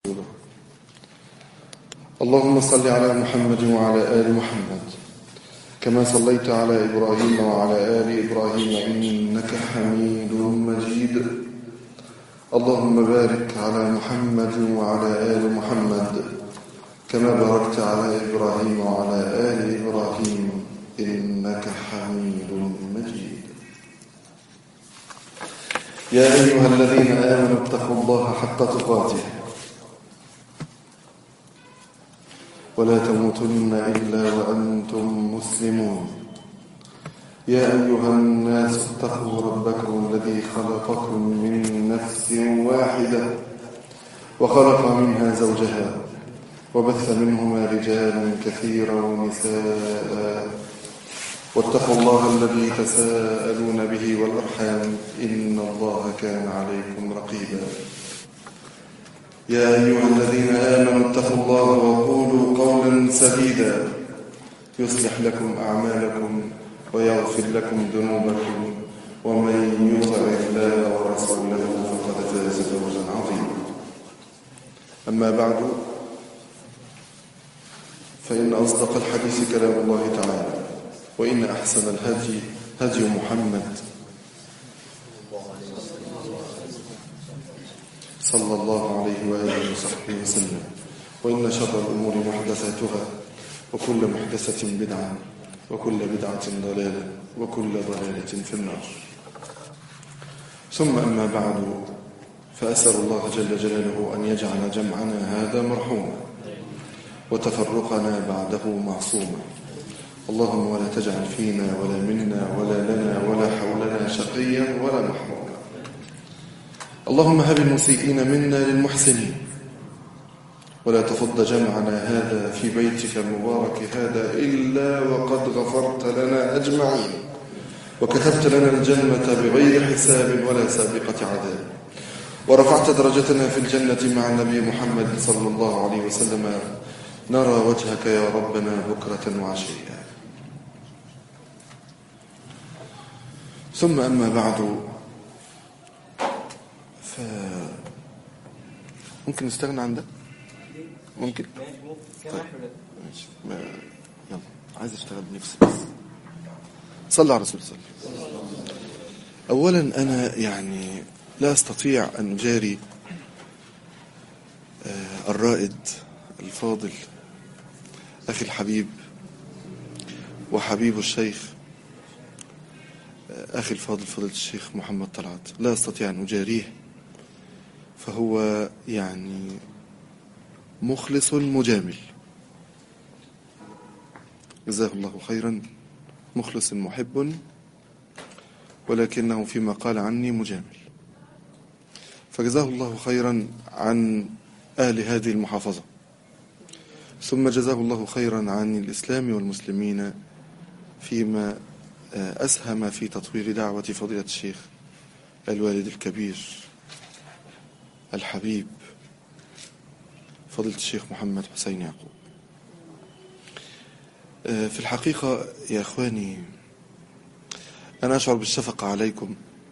اللهم صل على محمد وعلى آل محمد كما صليت على إبراهيم وعلى آل إبراهيم إنك حميد مجيد اللهم بارك على محمد وعلى آل محمد كما باركت على إبراهيم وعلى آل إبراهيم إنك حميد مجيد يا أيها الذين آمنوا اتقوا الله حق تقاته ولا تموتن إلا وأنتم مسلمون يا أيها الناس اتقوا ربكم الذي خلقكم من نفس واحدة وخلق منها زوجها وبث منهما رجالا كثيرا ونساء واتقوا الله الذي تساءلون به والأرحام إن الله كان عليكم رقيبا يا أيها الذين آمنوا اتقوا الله وقولوا قولا سديدا يصلح لكم أعمالكم ويغفر لكم ذنوبكم ومن يطع الله ورسوله فقد فاز فوزا عظيما أما بعد فإن أصدق الحديث كلام الله تعالى وإن أحسن الهدي هدي محمد صلى الله عليه وآله وصحبه وسلم وإن شر الأمور محدثاتها وكل محدثة بدعة وكل بدعة ضلالة وكل ضلالة في النار ثم أما بعد فأسأل الله جل جلاله أن يجعل جمعنا هذا مرحوما وتفرقنا بعده معصوما اللهم ولا تجعل فينا ولا منا ولا لنا ولا حولنا شقيا ولا محروما اللهم هب المسيئين منا للمحسنين ولا تفض جمعنا هذا في بيتك المبارك هذا إلا وقد غفرت لنا أجمعين وكتبت لنا الجنة بغير حساب ولا سابقة عذاب ورفعت درجتنا في الجنة مع النبي محمد صلى الله عليه وسلم نرى وجهك يا ربنا بكرة وعشيا ثم أما بعد ف ممكن نستغنى عن ده ممكن طيب ماشي ما... يلا عايز اشتغل بنفسي بس صلى على رسول صلى اولا انا يعني لا استطيع ان اجاري آه الرائد الفاضل اخي الحبيب وحبيب الشيخ آه اخي الفاضل فضيله الشيخ محمد طلعت لا استطيع ان اجاريه فهو يعني مخلص مجامل جزاه الله خيرا مخلص محب ولكنه فيما قال عني مجامل فجزاه الله خيرا عن أهل هذه المحافظة ثم جزاه الله خيرا عن الإسلام والمسلمين فيما أسهم في تطوير دعوة فضيلة الشيخ الوالد الكبير الحبيب فضيلة الشيخ محمد حسين يعقوب في الحقيقة يا أخواني أنا أشعر بالشفقة عليكم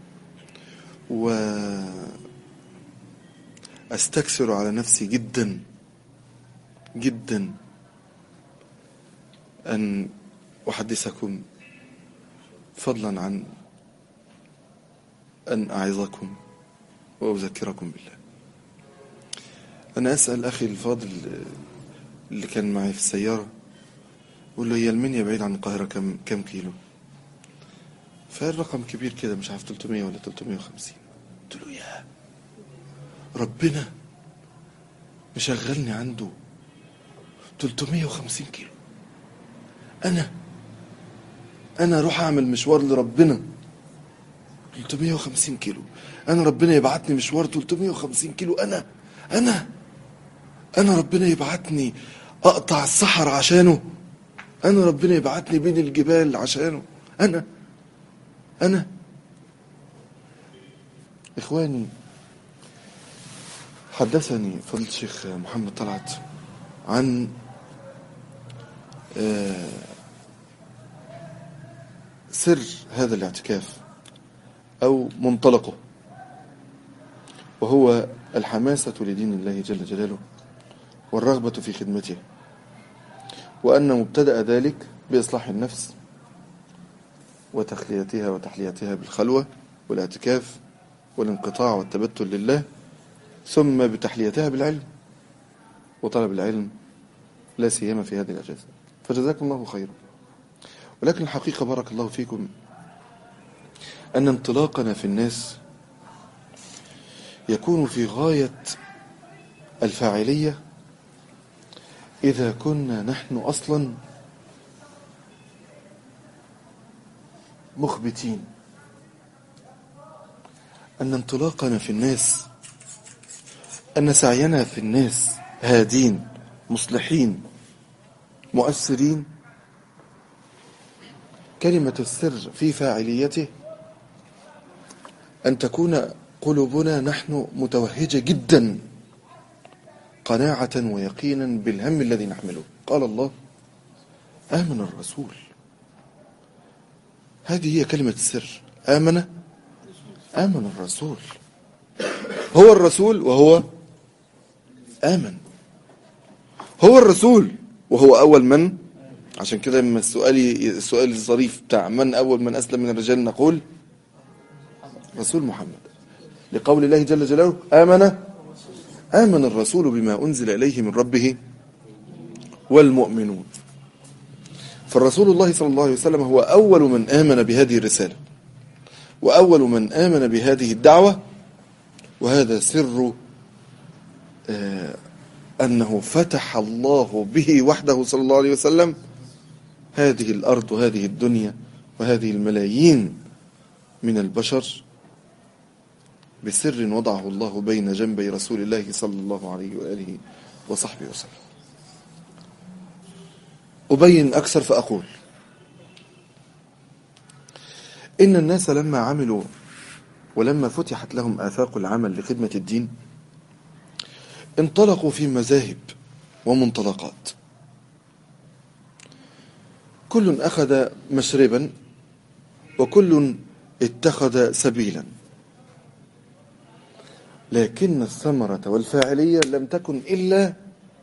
وأستكثر على نفسي جدا جدا أن أحدثكم فضلا عن أن أعظكم وأذكركم بالله أنا أسأل أخي الفاضل اللي كان معي في السيارة بقول له هي المنيا بعيد عن القاهرة كم كم كيلو فالرقم كبير كده مش عارف 300 ولا 350 قلت له يا ربنا مشغلني عنده 350 كيلو أنا أنا أروح أعمل مشوار لربنا 350 كيلو أنا ربنا يبعتني مشوار 350 كيلو أنا أنا أنا ربنا يبعتني أقطع الصحر عشانه أنا ربنا يبعتني بين الجبال عشانه أنا أنا إخواني حدثني فضل الشيخ محمد طلعت عن سر هذا الاعتكاف أو منطلقه وهو الحماسة لدين الله جل جلاله والرغبة في خدمته وأن مبتدأ ذلك بإصلاح النفس وتخليتها وتحليتها بالخلوة والاعتكاف والانقطاع والتبتل لله ثم بتحليتها بالعلم وطلب العلم لا سيما في هذه الأجازة فجزاكم الله خيرا ولكن الحقيقة بارك الله فيكم أن انطلاقنا في الناس يكون في غاية الفاعلية إذا كنا نحن أصلا مخبتين أن انطلاقنا في الناس أن سعينا في الناس هادين مصلحين مؤثرين كلمة السر في فاعليته أن تكون قلوبنا نحن متوهجة جدا قناعة ويقينا بالهم الذي نحمله قال الله آمن الرسول هذه هي كلمة السر آمن آمن الرسول هو الرسول وهو آمن هو الرسول وهو أول من عشان كده لما السؤال السؤال الظريف بتاع من أول من أسلم من الرجال نقول رسول محمد لقول الله جل جلاله آمن آمن الرسول بما أنزل إليه من ربه والمؤمنون فالرسول الله صلى الله عليه وسلم هو أول من آمن بهذه الرسالة وأول من آمن بهذه الدعوة وهذا سر آه أنه فتح الله به وحده صلى الله عليه وسلم هذه الأرض وهذه الدنيا وهذه الملايين من البشر بسر وضعه الله بين جنبي رسول الله صلى الله عليه وآله وصحبه وسلم أبين أكثر فأقول إن الناس لما عملوا ولما فتحت لهم آفاق العمل لخدمة الدين انطلقوا في مذاهب ومنطلقات كل أخذ مشربا وكل اتخذ سبيلا لكن الثمرة والفاعلية لم تكن إلا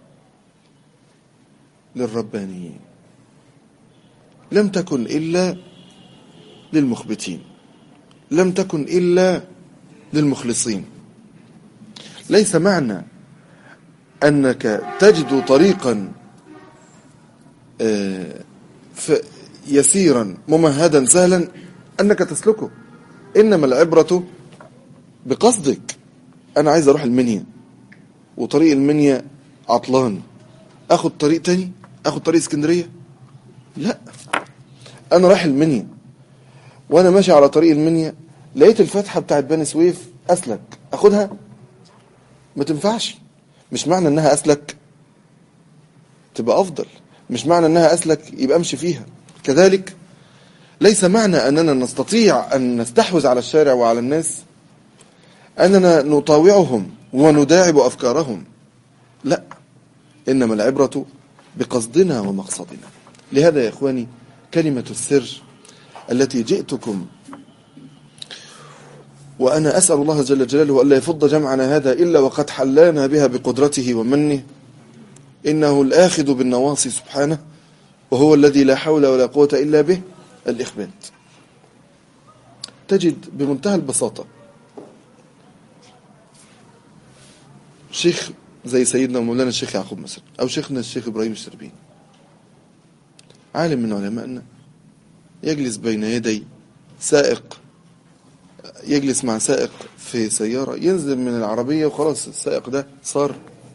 للربانيين لم تكن إلا للمخبتين لم تكن إلا للمخلصين ليس معنى أنك تجد طريقا يسيرا ممهدا سهلا أنك تسلكه إنما العبرة بقصدك أنا عايز أروح المنيا وطريق المنيا عطلان أخد طريق تاني أخد طريق اسكندرية لا أنا رايح المنيا وأنا ماشي على طريق المنيا لقيت الفتحة بتاعت بني سويف أسلك أخدها ما تنفعش مش معنى أنها أسلك تبقى أفضل مش معنى أنها أسلك يبقى أمشي فيها كذلك ليس معنى أننا نستطيع أن نستحوذ على الشارع وعلى الناس أننا نطاوعهم ونداعب أفكارهم لا إنما العبرة بقصدنا ومقصدنا لهذا يا إخواني كلمة السر التي جئتكم وأنا أسأل الله جل جلاله ألا يفض جمعنا هذا إلا وقد حلانا بها بقدرته ومنه إنه الآخذ بالنواصي سبحانه وهو الذي لا حول ولا قوة إلا به الإخبات تجد بمنتهى البساطة شيخ زي سيدنا ومولانا الشيخ يعقوب مثلا أو شيخنا الشيخ إبراهيم الشربيني عالم من علمائنا يجلس بين يدي سائق يجلس مع سائق في سيارة ينزل من العربية وخلاص السائق ده صار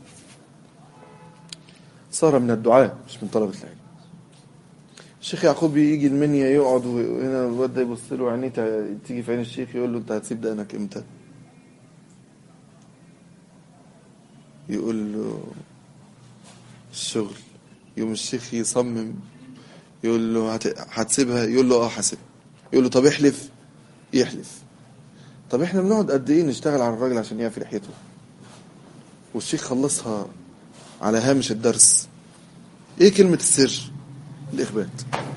صار من الدعاء مش من طلبة العلم الشيخ يعقوب يجي المنيا يقعد وهنا الواد ده يبص له عينيه تيجي في عين الشيخ يقول له انت هتسيب دقنك امتى؟ يقول له الشغل يوم الشيخ يصمم يقول له هتسيبها يقول له اه هسيبها يقول له طب احلف يحلف طب احنا بنقعد قد ايه نشتغل على الراجل عشان يعفي لحيته والشيخ خلصها على هامش الدرس ايه كلمة السر الاخبات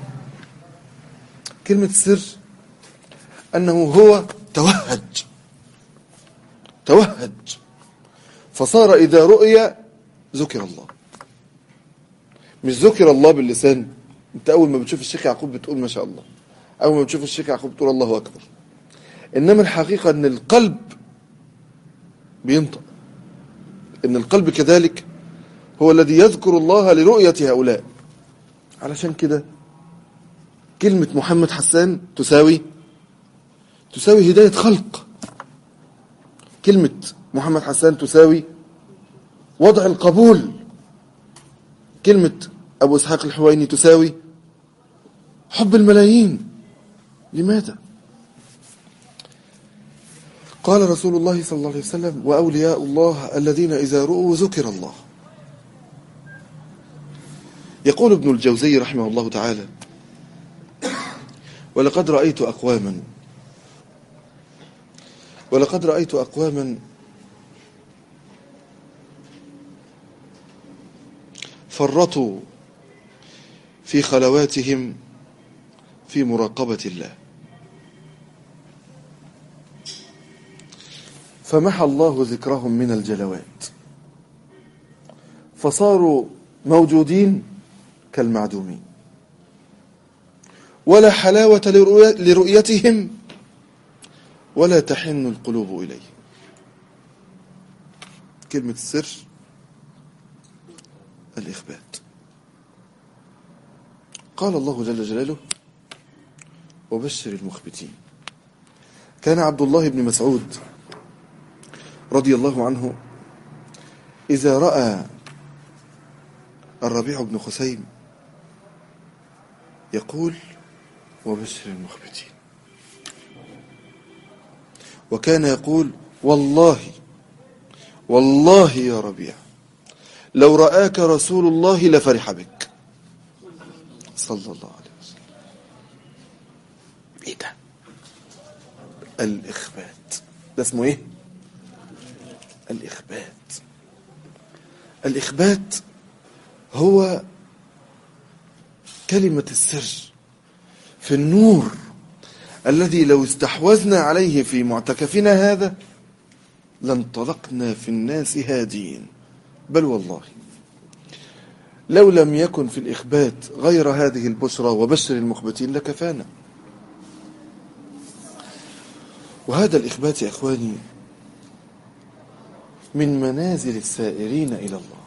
كلمة السر انه هو توهج توهج فصار إذا رؤي ذكر الله مش ذكر الله باللسان انت أول ما بتشوف الشيخ يعقوب بتقول ما شاء الله أول ما بتشوف الشيخ يعقوب بتقول الله أكبر إنما الحقيقة أن القلب بينطق إن القلب كذلك هو الذي يذكر الله لرؤية هؤلاء علشان كده كلمة محمد حسان تساوي تساوي هداية خلق كلمة محمد حسان تساوي وضع القبول كلمة أبو إسحاق الحويني تساوي حب الملايين لماذا؟ قال رسول الله صلى الله عليه وسلم وأولياء الله الذين إذا رؤوا ذكر الله يقول ابن الجوزي رحمه الله تعالى ولقد رأيت أقواما ولقد رأيت أقواما فرطوا في خلواتهم في مراقبة الله فمحى الله ذكرهم من الجلوات فصاروا موجودين كالمعدومين ولا حلاوة لرؤيتهم ولا تحن القلوب إليه كلمة السر الإخبات قال الله جل جلاله وبشر المخبتين كان عبد الله بن مسعود رضي الله عنه إذا رأى الربيع بن خثيم يقول وبشر المخبتين وكان يقول والله والله يا ربيع لو رآك رسول الله لفرح بك صلى الله عليه وسلم ايه ده الإخبات ده اسمه ايه الإخبات الإخبات هو كلمة السر في النور الذي لو استحوذنا عليه في معتكفنا هذا لانطلقنا في الناس هادين بل والله لو لم يكن في الإخبات غير هذه البشرى وبشر المخبتين لكفانا وهذا الإخبات يا إخواني من منازل السائرين إلى الله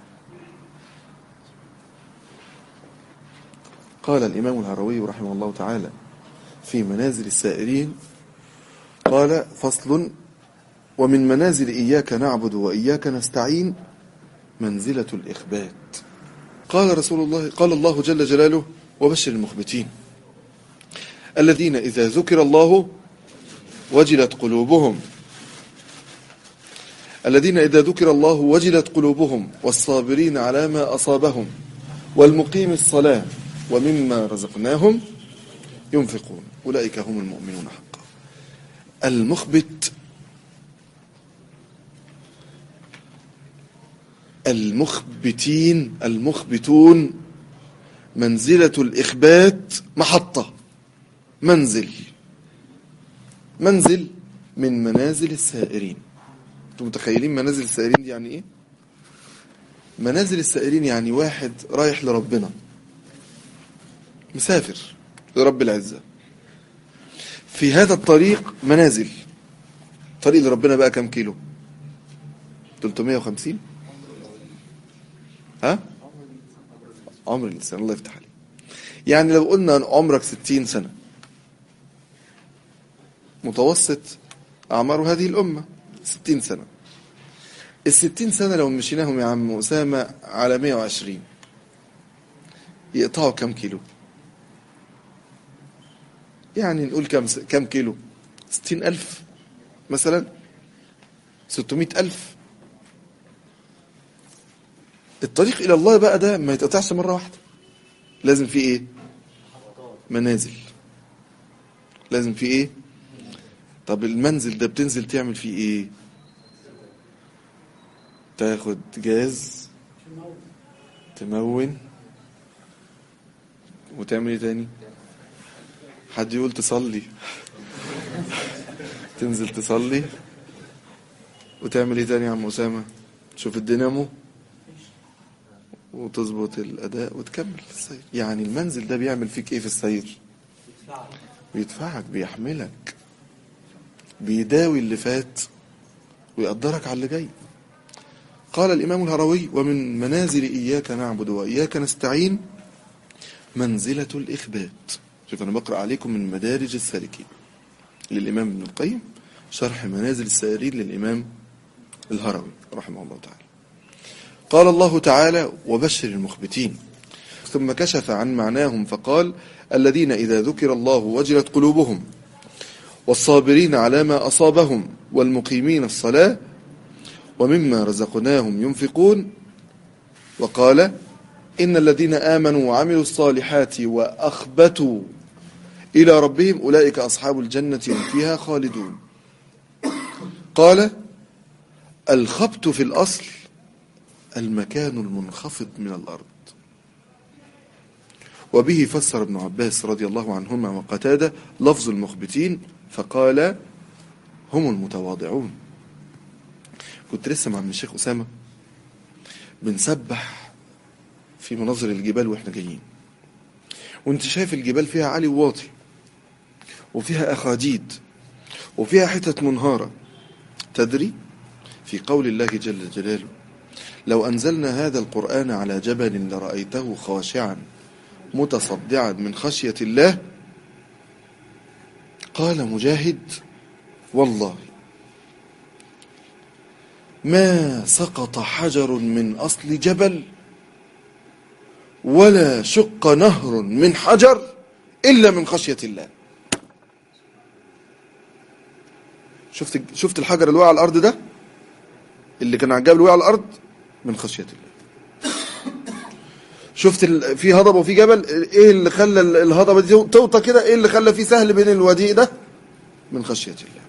قال الإمام الهروي رحمه الله تعالى في منازل السائرين قال فصل ومن منازل إياك نعبد وإياك نستعين منزلة الإخبات قال رسول الله قال الله جل جلاله وبشر المخبتين الذين إذا ذكر الله وجلت قلوبهم الذين إذا ذكر الله وجلت قلوبهم والصابرين على ما أصابهم والمقيم الصلاة ومما رزقناهم ينفقون أولئك هم المؤمنون حقا المخبت المخبتين المخبتون منزلة الإخبات محطة منزل منزل من منازل السائرين انتم متخيلين منازل السائرين دي يعني ايه منازل السائرين يعني واحد رايح لربنا مسافر لرب العزة في هذا الطريق منازل طريق لربنا بقى كم كيلو 350 ها عمر الإنسان الله يفتح عليه يعني لو قلنا أن عمرك 60 سنة متوسط أعمار هذه الأمة 60 سنة الستين سنة لو مشيناهم يا عم أسامة على 120 يقطعوا كم كيلو يعني نقول كم كم كيلو ستين ألف مثلا ستمائة ألف الطريق إلى الله بقى ده ما يتقطعش مرة واحدة لازم فيه إيه منازل لازم فيه إيه طب المنزل ده بتنزل تعمل فيه إيه تاخد جاز تمون وتعمل ايه تاني حد يقول تصلي تنزل تصلي وتعمل ايه تاني يا عم أسامة تشوف الدينامو وتظبط الأداء وتكمل في السير يعني المنزل ده بيعمل فيك ايه في السير بيدفعك بيحملك بيداوي اللي فات ويقدرك على اللي جاي قال الإمام الهروي ومن منازل إياك نعبد وإياك نستعين منزلة الإخبات شوف أنا بقرأ عليكم من مدارج السالكين للإمام ابن القيم شرح منازل السائرين للإمام الهروي رحمه الله تعالى قال الله تعالى وبشر المخبتين ثم كشف عن معناهم فقال الذين إذا ذكر الله وجلت قلوبهم والصابرين على ما أصابهم والمقيمين الصلاة ومما رزقناهم ينفقون وقال إن الذين آمنوا وعملوا الصالحات وأخبتوا إلى ربهم أولئك أصحاب الجنة هم فيها خالدون قال الخبت في الأصل المكان المنخفض من الأرض وبه فسر ابن عباس رضي الله عنهما وقتادة لفظ المخبتين فقال هم المتواضعون كنت لسه مع الشيخ أسامة بنسبح في مناظر الجبال واحنا جايين وانت شايف الجبال فيها عالي وواطي وفيها أخاديد وفيها حتت منهارة تدري في قول الله جل جلاله لو أنزلنا هذا القرآن على جبل لرأيته خاشعا متصدعا من خشية الله قال مجاهد والله ما سقط حجر من أصل جبل ولا شق نهر من حجر إلا من خشية الله شفت شفت الحجر اللي وقع على الأرض ده اللي كان على الجبل وقع على الأرض من خشية الله شفت ال... في هضبة وفي جبل ايه اللي خلى ال- الهضبة دي توطى كده ايه اللي خلى في سهل بين الوديء ده من خشية الله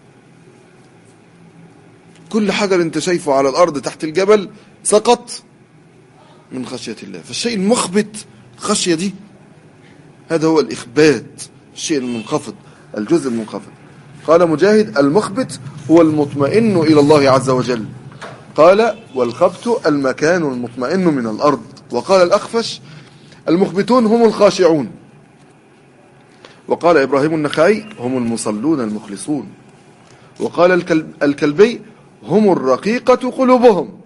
كل حجر انت شايفه على الارض تحت الجبل سقط من خشية الله فالشيء المخبت الخشية دي هذا هو الإخبات الشيء المنخفض الجزء المنخفض قال مجاهد المخبت هو المطمئن إلى الله عز وجل قال والخبت المكان المطمئن من الأرض وقال الأخفش المخبتون هم الخاشعون وقال إبراهيم النخعي هم المصلون المخلصون وقال الكلب الكلبي هم الرقيقة قلوبهم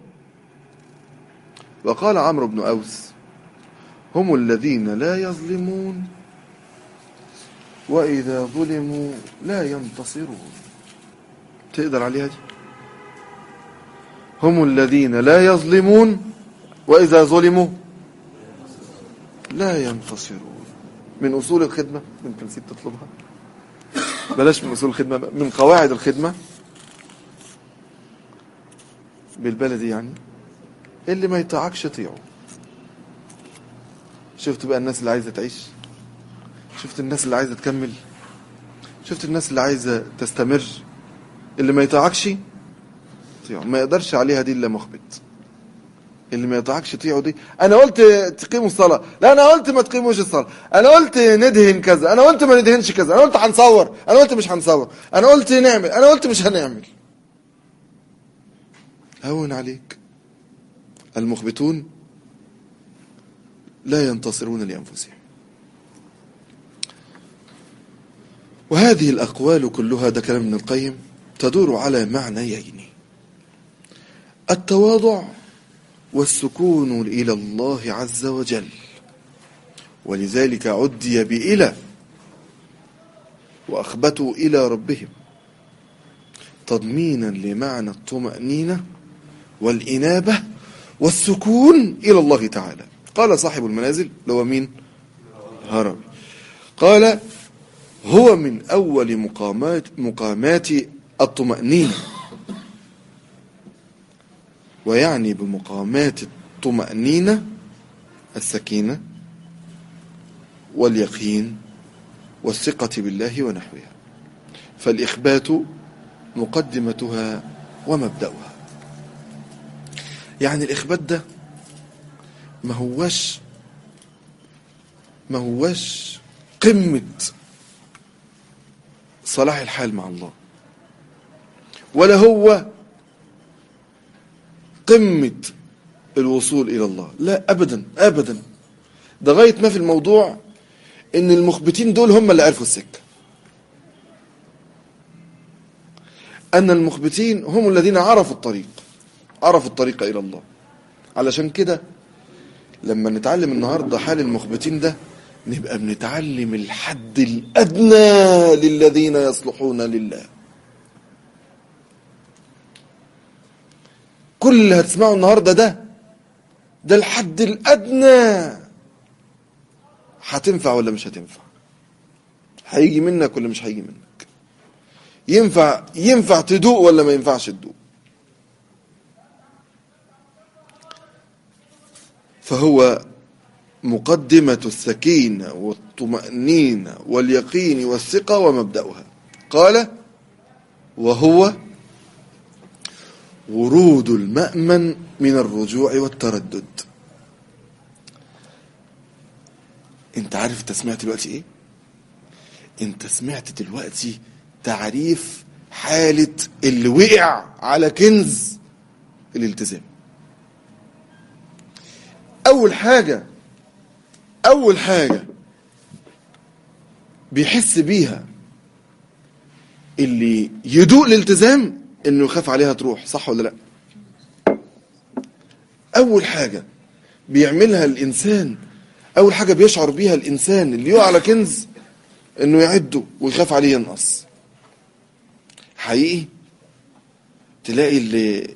وقال عمرو بن أوس هم الذين لا يظلمون وإذا ظلموا لا ينتصرون تقدر عليها دي هم الذين لا يظلمون وإذا ظلموا لا ينتصرون من أصول الخدمة ممكن نسيب تطلبها بلاش من أصول الخدمة من قواعد الخدمة بالبلدي يعني اللي ما يطيعكش طيعه شفت بقى الناس اللي عايزة تعيش شفت الناس اللي عايزة تكمل شفت الناس اللي عايزة تستمر اللي ما يطيعكش طيعه ما يقدرش عليها دي إلا مخبت اللي ما يطيعكش طيعه دي انا قلت تقيموا الصلاه لا انا قلت ما تقيموش الصلاه انا قلت ندهن كذا انا قلت ما ندهنش كذا انا قلت هنصور انا قلت مش هنصور انا قلت نعمل انا قلت مش هنعمل هون عليك المخبتون لا ينتصرون لانفسهم وهذه الاقوال كلها ده كلام ابن القيم تدور على معنيين التواضع والسكون إلى الله عز وجل ولذلك عدي بإلى وأخبتوا إلى ربهم تضمينا لمعنى الطمأنينة والإنابة والسكون إلى الله تعالى قال صاحب المنازل لو مين هرمي قال هو من أول مقامات مقامات الطمأنينة ويعني بمقامات الطمأنينة السكينة واليقين والثقة بالله ونحوها فالإخبات مقدمتها ومبدأها يعني الإخبات ده ما هوش ما هوش قمة صلاح الحال مع الله ولا هو قمة الوصول إلى الله لا أبدا أبدا ده غاية ما في الموضوع إن المخبتين دول هم اللي عرفوا السكة أن المخبتين هم الذين عرفوا الطريق عرفوا الطريق إلى الله علشان كده لما نتعلم النهاردة حال المخبتين ده نبقى بنتعلم الحد الأدنى للذين يصلحون لله كل اللي هتسمعه النهاردة ده ده الحد الأدنى هتنفع ولا مش هتنفع هيجي منك ولا مش هيجي منك ينفع ينفع تدوق ولا ما ينفعش تدوق فهو مقدمة السكينة والطمأنينة واليقين والثقة ومبدأها قال وهو ورود المأمن من الرجوع والتردد انت عارف انت سمعت دلوقتي ايه انت سمعت دلوقتي تعريف حالة اللي وقع على كنز الالتزام اول حاجة اول حاجة بيحس بيها اللي يدوق الالتزام انه يخاف عليها تروح صح ولا لا اول حاجة بيعملها الانسان اول حاجة بيشعر بيها الانسان اللي يقع على كنز انه يعده ويخاف عليه ينقص حقيقي تلاقي اللي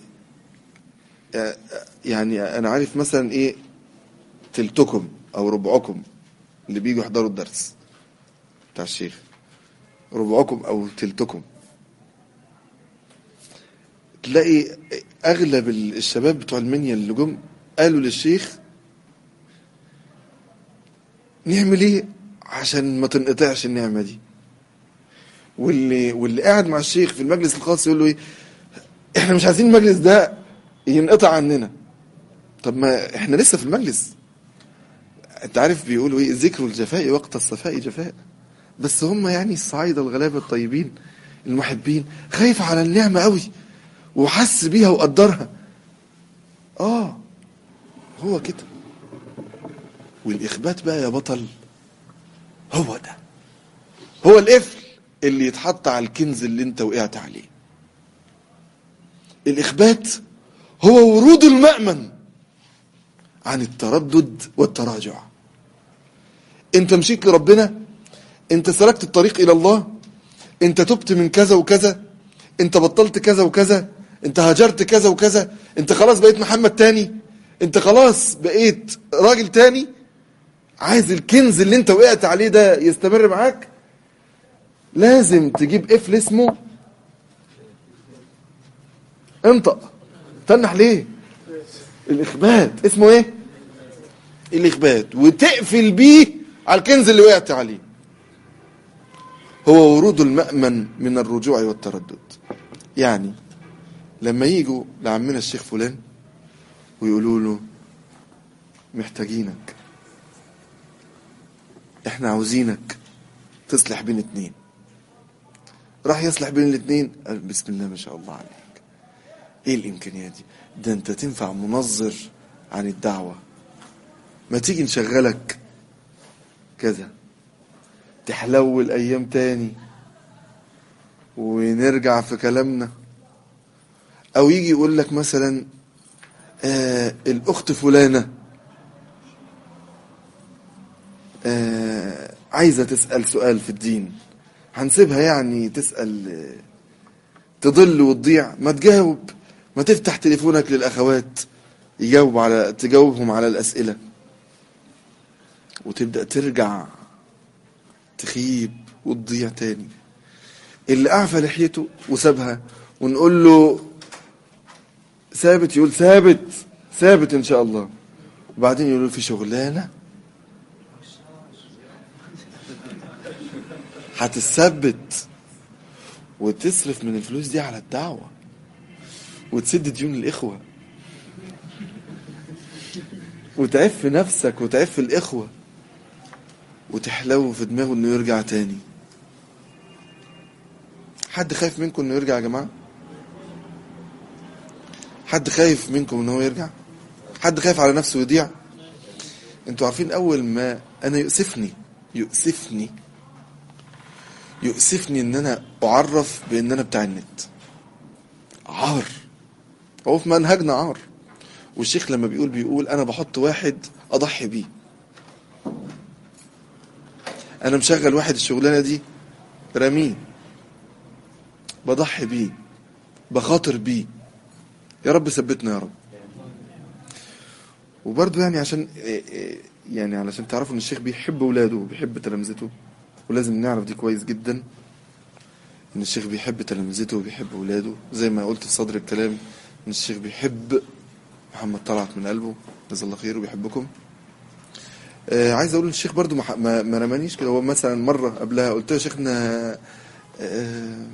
يعني انا عارف مثلا ايه تلتكم او ربعكم اللي بيجوا يحضروا الدرس بتاع الشيخ ربعكم او تلتكم تلاقي اغلب الشباب بتوع المنيا اللي جم قالوا للشيخ نعمل ايه عشان ما تنقطعش النعمه دي واللي واللي قاعد مع الشيخ في المجلس الخاص يقول له ايه احنا مش عايزين المجلس ده ينقطع عننا طب ما احنا لسه في المجلس انت عارف بيقولوا ايه ذكر الجفاء وقت الصفاء جفاء بس هم يعني الصعايده الغلابه الطيبين المحبين خايف على النعمه قوي وحس بيها وقدرها اه هو كده والاخبات بقى يا بطل هو ده هو القفل اللي يتحط على الكنز اللي انت وقعت عليه الاخبات هو ورود المأمن عن التردد والتراجع انت مشيت لربنا انت سلكت الطريق الى الله انت تبت من كذا وكذا انت بطلت كذا وكذا انت هاجرت كذا وكذا انت خلاص بقيت محمد تاني انت خلاص بقيت راجل تاني عايز الكنز اللي انت وقعت عليه ده يستمر معاك لازم تجيب قفل اسمه انطق تنح ليه الاخبات اسمه ايه الاخبات وتقفل بيه على الكنز اللي وقعت عليه هو ورود المأمن من الرجوع والتردد يعني لما يجوا لعمنا الشيخ فلان ويقولوا له محتاجينك احنا عاوزينك تصلح بين اتنين راح يصلح بين الاتنين قال بسم الله ما شاء الله عليك ايه الامكانيات دي ده انت تنفع منظر عن الدعوة ما تيجي نشغلك كذا تحلو الايام تاني ونرجع في كلامنا او يجي يقول لك مثلا آه الاخت فلانة آه عايزة تسأل سؤال في الدين هنسيبها يعني تسأل آه تضل وتضيع ما تجاوب ما تفتح تليفونك للأخوات يجاوب على تجاوبهم على الأسئلة وتبدأ ترجع تخيب وتضيع تاني اللي أعفى لحيته وسابها ونقول له ثابت يقول ثابت ثابت إن شاء الله وبعدين يقولوا في شغلانة هتثبت وتصرف من الفلوس دي على الدعوة وتسد ديون الإخوة وتعف نفسك وتعف الإخوة وتحلو في دماغه إنه يرجع تاني حد خايف منكم إنه يرجع يا جماعة حد خايف منكم ان هو يرجع حد خايف على نفسه يضيع انتوا عارفين اول ما انا يؤسفني يؤسفني يؤسفني ان انا اعرف بان انا بتاع النت عار هو في منهجنا عار والشيخ لما بيقول بيقول انا بحط واحد اضحي بيه انا مشغل واحد الشغلانه دي رميه بضحي بيه بخاطر بيه يا رب ثبتنا يا رب وبرضه يعني عشان يعني علشان تعرفوا ان الشيخ بيحب اولاده وبيحب تلامذته ولازم نعرف دي كويس جدا ان الشيخ بيحب تلامذته وبيحب اولاده زي ما قلت في صدر الكلام ان الشيخ بيحب محمد طلعت من قلبه جزا الله خير وبيحبكم آه عايز اقول الشيخ برضو ما, ما, ما رمانيش كده هو مثلا مره قبلها قلت له يا شيخنا آه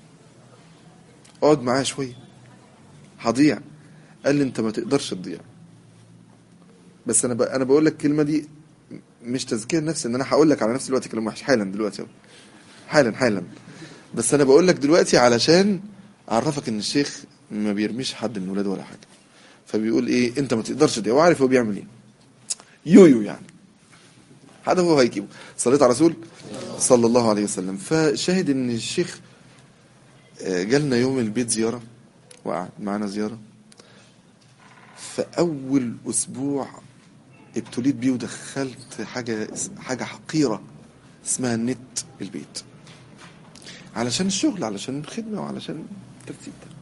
اقعد معايا شويه هضيع قال لي انت ما تقدرش تضيع بس انا ب... انا بقول لك الكلمه دي مش تزكيه نفسي ان انا هقول لك على نفس الوقت كلام وحش حالا دلوقتي حالا حالا بس انا بقول لك دلوقتي علشان اعرفك ان الشيخ ما بيرميش حد من ولاده ولا حاجه فبيقول ايه انت ما تقدرش تضيع هو عارف هو بيعمل ايه يويو يعني هذا هو هيجيبه صليت على رسول صلى الله عليه وسلم فشاهد ان الشيخ جالنا يوم البيت زياره وقعد معانا زياره فاول اسبوع ابتليت بيه ودخلت حاجه حاجه حقيره اسمها النت البيت علشان الشغل علشان الخدمه وعلشان الترتيب ده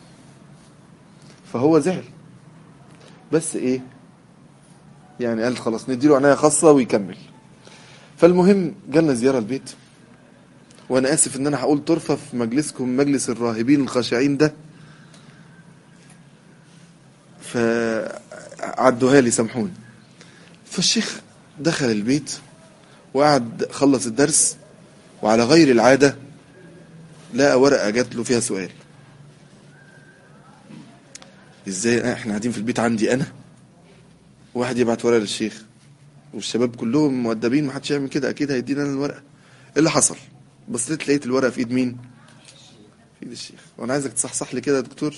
فهو زعل بس ايه يعني قال خلاص نديله عنايه خاصه ويكمل فالمهم جالنا زياره البيت وانا اسف ان انا هقول طرفه في مجلسكم مجلس الراهبين الخاشعين ده فعدوها لي سامحوني فالشيخ دخل البيت وقعد خلص الدرس وعلى غير العادة لقى ورقة جات له فيها سؤال ازاي احنا قاعدين في البيت عندي انا واحد يبعت ورقة للشيخ والشباب كلهم مؤدبين ما حدش يعمل كده اكيد هيدينا انا الورقة ايه اللي حصل بصيت لقيت الورقة في ايد مين في ايد الشيخ وانا عايزك تصحصح لي كده يا دكتور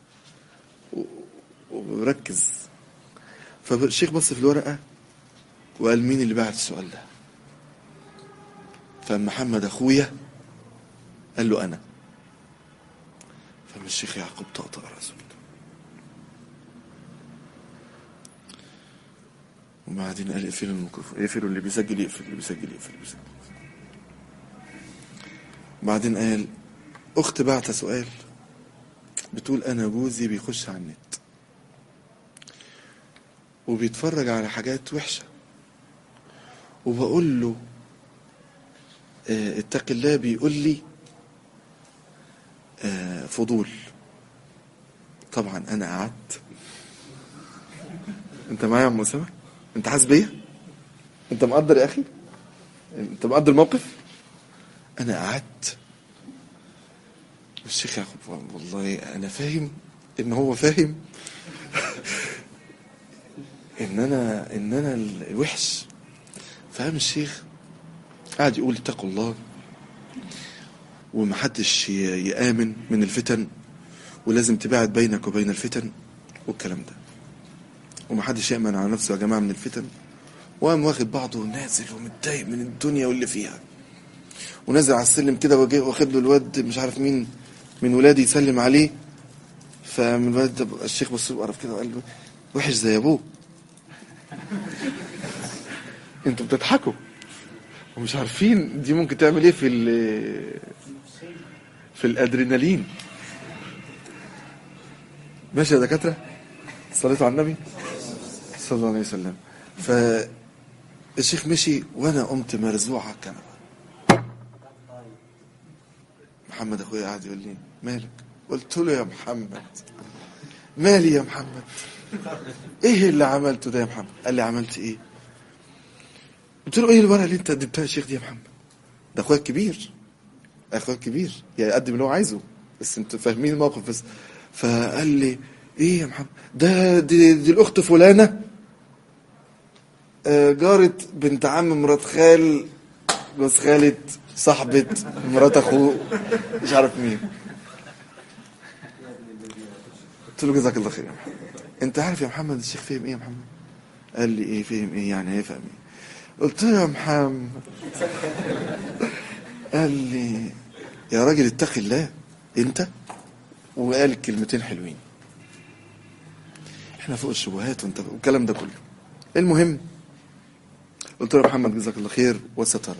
وركز فالشيخ بص في الورقة وقال مين اللي بعت السؤال ده فمحمد اخويا قال له انا فمن الشيخ يعقوب طقطق راسه وبعدين قال اقفلوا الميكروفون اقفلوا اللي بيسجل يقفل اللي بيسجل يقفل اللي بيسجل بعدين قال اخت بعت سؤال بتقول انا جوزي بيخش على النت وبيتفرج على حاجات وحشه وبقول له اه اتق الله بيقول لي اه فضول طبعا انا قعدت انت معايا يا عم اسامه انت حاسس بيا انت مقدر يا اخي انت مقدر الموقف انا قعدت الشيخ يعقوب والله انا فاهم ان هو فاهم ان انا ان انا الوحش فقام الشيخ قاعد يقول اتقوا الله ومحدش يآمن من الفتن ولازم تباعد بينك وبين الفتن والكلام ده ومحدش يأمن على نفسه يا جماعة من الفتن وقام واخد بعضه ونازل ومتضايق من الدنيا واللي فيها ونازل على السلم كده واخد له الواد مش عارف مين من ولادي يسلم عليه فمن الواد الشيخ بص له قرف كده وقال له وحش زي ابوه انتوا بتضحكوا ومش عارفين دي ممكن تعمل ايه في في الادرينالين ماشي يا دكاتره صليتوا على النبي صلى الله عليه وسلم فالشيخ مشي وانا قمت مرزوع على الكنبه محمد اخويا قاعد يقول لي مالك قلت له يا محمد مالي يا محمد ايه اللي عملته ده يا محمد قال لي عملت ايه قلت له ايه الورقه اللي انت قدمتها يا شيخ دي يا محمد ده اخويا الكبير اخويا الكبير يعني يقدم اللي هو عايزه بس انتوا فاهمين الموقف بس فقال لي ايه يا محمد ده دي, دي الاخت فلانه آه جارة بنت عم مرات خال جوز خالة صاحبة مرات اخوه مش عارف مين قلت له جزاك الله خير يا محمد انت عارف يا محمد الشيخ فهم ايه يا محمد قال لي ايه فهم ايه يعني هيفهم ايه قلت له يا محمد قال لي يا راجل اتقي الله انت وقال الكلمتين حلوين احنا فوق الشبهات وانت والكلام ده كله المهم قلت له يا محمد جزاك الله خير وسترى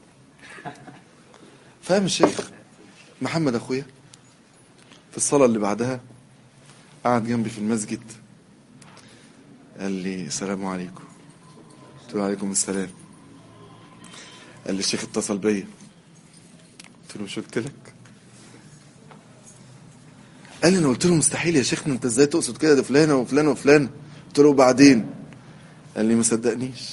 فاهم الشيخ محمد اخويا في الصلاه اللي بعدها قعد جنبي في المسجد قال لي السلام عليكم قلت له عليكم السلام قال لي الشيخ اتصل بيا قلت له مش قلت لك قال لي انا قلت له مستحيل يا شيخنا انت ازاي تقصد كده ده فلانه وفلانه وفلانه قلت له وبعدين قال لي ما صدقنيش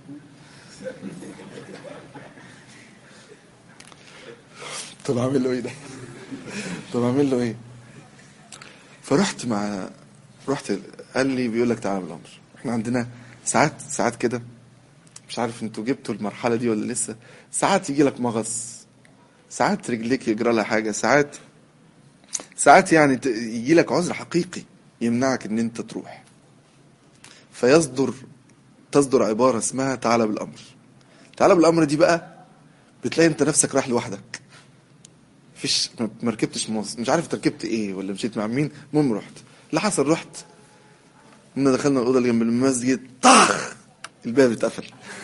طب اعمل له ايه ده طب اعمل له ايه فرحت مع رحت قال لي بيقول لك تعالى بالامر احنا عندنا ساعات ساعات كده مش عارف انتوا جبتوا المرحله دي ولا لسه ساعات يجي لك مغص ساعات رجليك يجرى لها حاجه ساعات ساعات يعني يجي لك عذر حقيقي يمنعك ان انت تروح فيصدر تصدر عباره اسمها تعالى بالامر تعالى بالامر دي بقى بتلاقي انت نفسك رايح لوحدك فيش ما ركبتش مواصل مش عارف ركبت ايه ولا مشيت مع مين المهم رحت اللي حصل رحت كنا دخلنا الاوضه اللي جنب المسجد طخ الباب اتقفل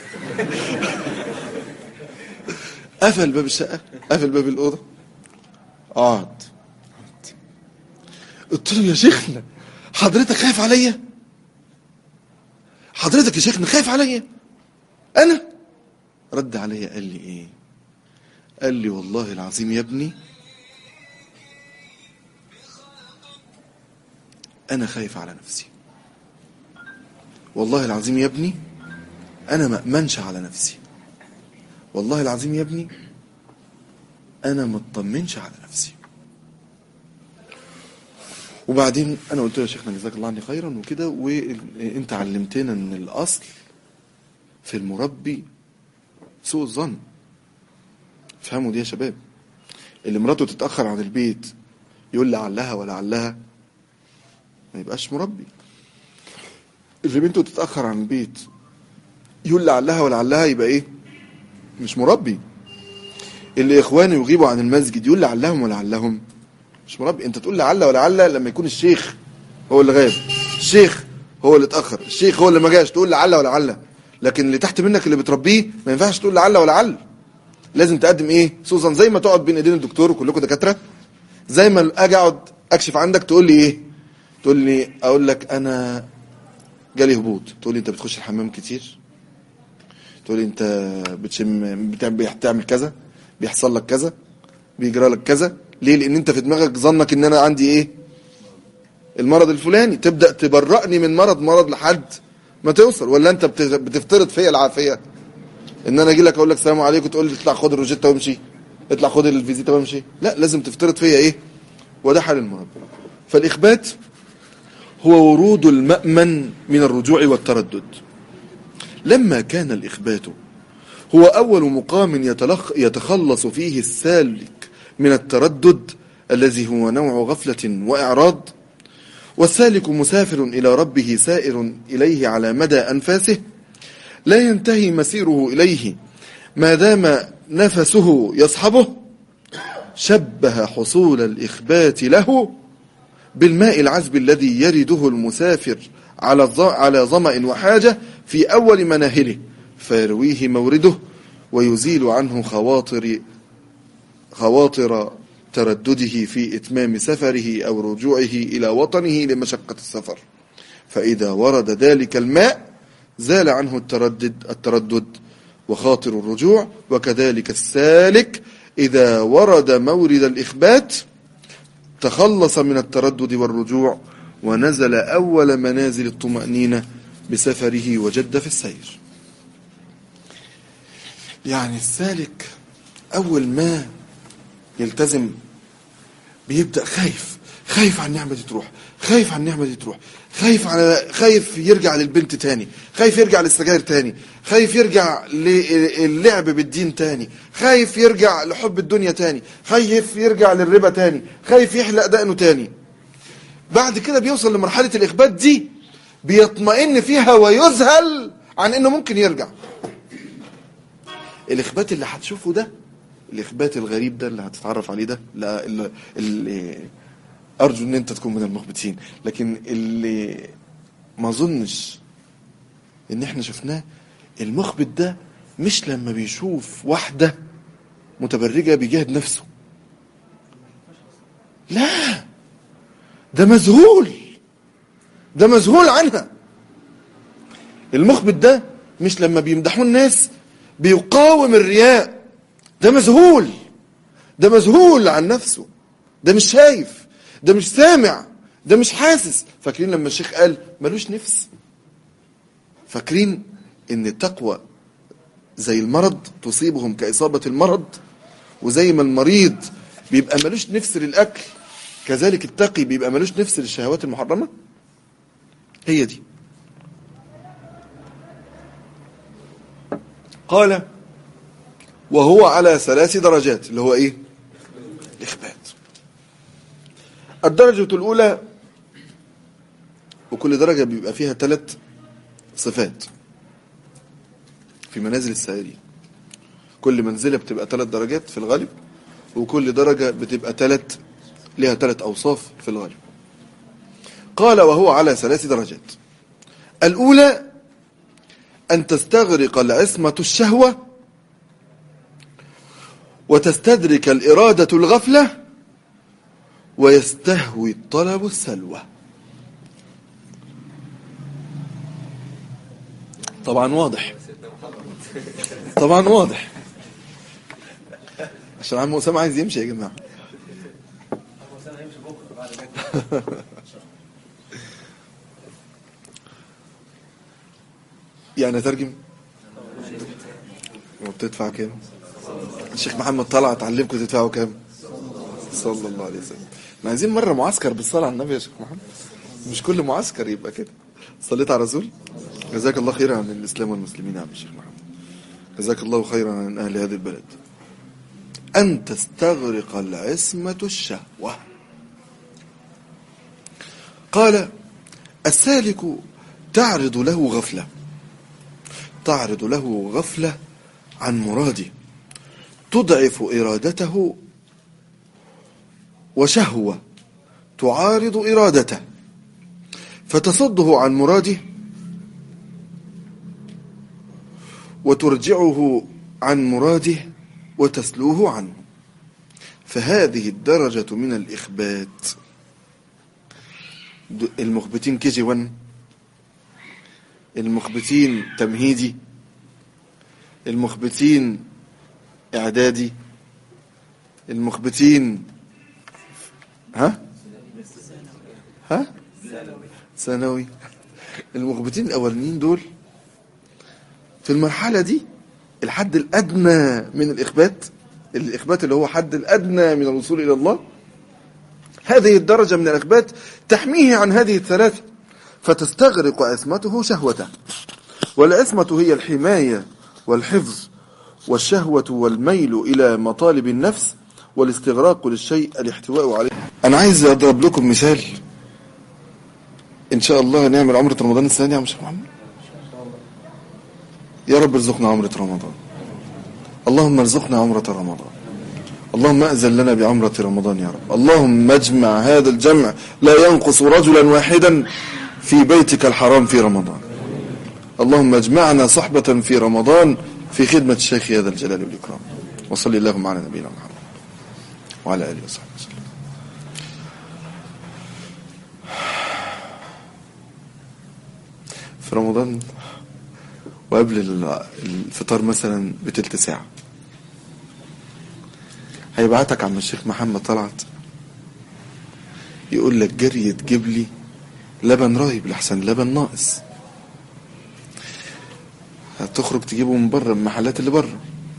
قفل باب الشقه قفل باب الاوضه اقعد قلت له يا شيخنا حضرتك خايف عليا حضرتك يا شيخنا خايف عليا انا رد عليا قال لي ايه قال لي والله العظيم يا ابني انا خايف على نفسي والله العظيم يا ابني انا ما امنش على نفسي والله العظيم يا ابني انا ما اطمنش على نفسي وبعدين انا قلت له يا شيخنا جزاك الله عني خيرا وكده وانت علمتنا ان الاصل في المربي سوء الظن فهموا دي يا شباب اللي مراته تتاخر عن البيت يقول لعلها ولعلها ما يبقاش مربي اللي بنته تتاخر عن البيت يقول لعلها ولعلها يبقى ايه مش مربي اللي اخوانه يغيبوا عن المسجد يقول لعلهم ولعلهم مش مربي انت تقول لعل ولعل لما يكون الشيخ هو اللي غاب الشيخ هو اللي اتاخر الشيخ هو اللي ما جاش تقول لعل ولعل لكن اللي تحت منك اللي بتربيه ما ينفعش تقول لعل ولعل لازم تقدم ايه خصوصا زي ما تقعد بين ايدين الدكتور وكلكم دكاتره زي ما اجي اقعد اكشف عندك تقول لي ايه تقول لي اقول لك انا جالي هبوط تقول لي انت بتخش الحمام كتير تقول لي انت بتشم بتعمل كذا بيحصل لك كذا بيجرى لك كذا ليه لان انت في دماغك ظنك ان انا عندي ايه المرض الفلاني تبدا تبرئني من مرض مرض لحد ما توصل ولا انت بتفترض فيا العافيه ان انا اجي لك اقول لك السلام عليكم تقول لي اطلع خد الروجيتا وامشي اطلع خد الفيزيتا وامشي لا لازم تفترض فيا ايه وده حال المرض فالاخبات هو ورود المأمن من الرجوع والتردد لما كان الإخبات هو أول مقام يتلخ يتخلص فيه السالك من التردد الذي هو نوع غفلة وإعراض والسالك مسافر إلى ربه سائر إليه على مدى أنفاسه لا ينتهي مسيره إليه ما دام نفسه يصحبه شبه حصول الإخبات له بالماء العذب الذي يرده المسافر على على ظمأ وحاجة في أول مناهله فيرويه مورده ويزيل عنه خواطر خواطر تردده في إتمام سفره أو رجوعه إلى وطنه لمشقة السفر فإذا ورد ذلك الماء زال عنه التردد التردد وخاطر الرجوع وكذلك السالك إذا ورد مورد الإخبات تخلص من التردد والرجوع ونزل أول منازل الطمأنينة بسفره وجد في السير يعني السالك أول ما يلتزم بيبدأ خايف خايف على النعمة دي تروح خايف على النعمة دي تروح خايف على خايف يرجع للبنت تاني خايف يرجع للسجاير تاني خايف يرجع للعب بالدين تاني خايف يرجع لحب الدنيا تاني خايف يرجع للربا تاني خايف يحلق دقنه تاني بعد كده بيوصل لمرحلة الإخبات دي بيطمئن فيها ويذهل عن إنه ممكن يرجع الإخبات اللي هتشوفه ده الإخبات الغريب ده اللي هتتعرف عليه ده لا اللي, اللي أرجو إن أنت تكون من المخبتين لكن اللي ما أظنش إن إحنا شفناه المخبت ده مش لما بيشوف واحدة متبرجة بيجاهد نفسه لا ده مذهول ده مذهول عنها المخبت ده مش لما بيمدحوا الناس بيقاوم الرياء ده مذهول ده مذهول عن نفسه ده مش شايف ده مش سامع ده مش حاسس فاكرين لما الشيخ قال ملوش نفس فاكرين ان التقوى زي المرض تصيبهم كإصابة المرض وزي ما المريض بيبقى ملوش نفس للأكل كذلك التقي بيبقى ملوش نفس للشهوات المحرمة هي دي قال وهو على ثلاث درجات اللي هو ايه الإخبات الدرجة الأولى وكل درجة بيبقى فيها ثلاث صفات في منازل السائرين كل منزلة بتبقى ثلاث درجات في الغالب وكل درجة بتبقى ثلاث لها ثلاث أوصاف في الغالب قال وهو على ثلاث درجات الأولى أن تستغرق العصمة الشهوة وتستدرك الإرادة الغفلة ويستهوي الطلب السلوى طبعا واضح طبعا واضح عشان عم أسامة عايز يمشي يا جماعة يعني اترجم وبتدفع كام الشيخ محمد طلع اتعلمكم تدفعوا كام صلى الله عليه وسلم احنا عايزين مره معسكر بالصلاه على النبي يا شيخ محمد مش كل معسكر يبقى كده صليت على الرسول جزاك الله خيرا عن الاسلام والمسلمين يا عم الشيخ محمد جزاك الله خيرا عن اهل هذه البلد ان تستغرق العصمه الشهوه قال السالك تعرض له غفله تعرض له غفله عن مراده تضعف ارادته وشهوه تعارض ارادته فتصده عن مراده وترجعه عن مراده وتسلوه عنه فهذه الدرجة من الإخبات المخبتين كي جي 1 المخبتين تمهيدي المخبتين إعدادي المخبتين ها ها ثانوي المخبتين الأولانيين دول في المرحلة دي الحد الأدنى من الإخبات الإخبات اللي هو حد الأدنى من الوصول إلى الله هذه الدرجة من الإخبات تحميه عن هذه الثلاثة فتستغرق عصمته شهوته والعصمة هي الحماية والحفظ والشهوة والميل إلى مطالب النفس والاستغراق للشيء الاحتواء عليه أنا عايز أضرب لكم مثال إن شاء الله نعمل عمرة رمضان السنة دي يا عم شيخ محمد يا رب ارزقنا عمرة رمضان اللهم ارزقنا عمرة رمضان اللهم أذن لنا بعمرة رمضان يا رب اللهم اجمع هذا الجمع لا ينقص رجلا واحدا في بيتك الحرام في رمضان اللهم اجمعنا صحبة في رمضان في خدمة الشيخ هذا الجلال والإكرام وصلي اللهم على نبينا محمد وعلى آله وصحبه وسلم في رمضان وقبل الفطار مثلا بتلت ساعة هيبعتك عم الشيخ محمد طلعت يقول لك جري تجيب لي لبن رايب لحسن لبن ناقص هتخرج تجيبه من بره من المحلات اللي بره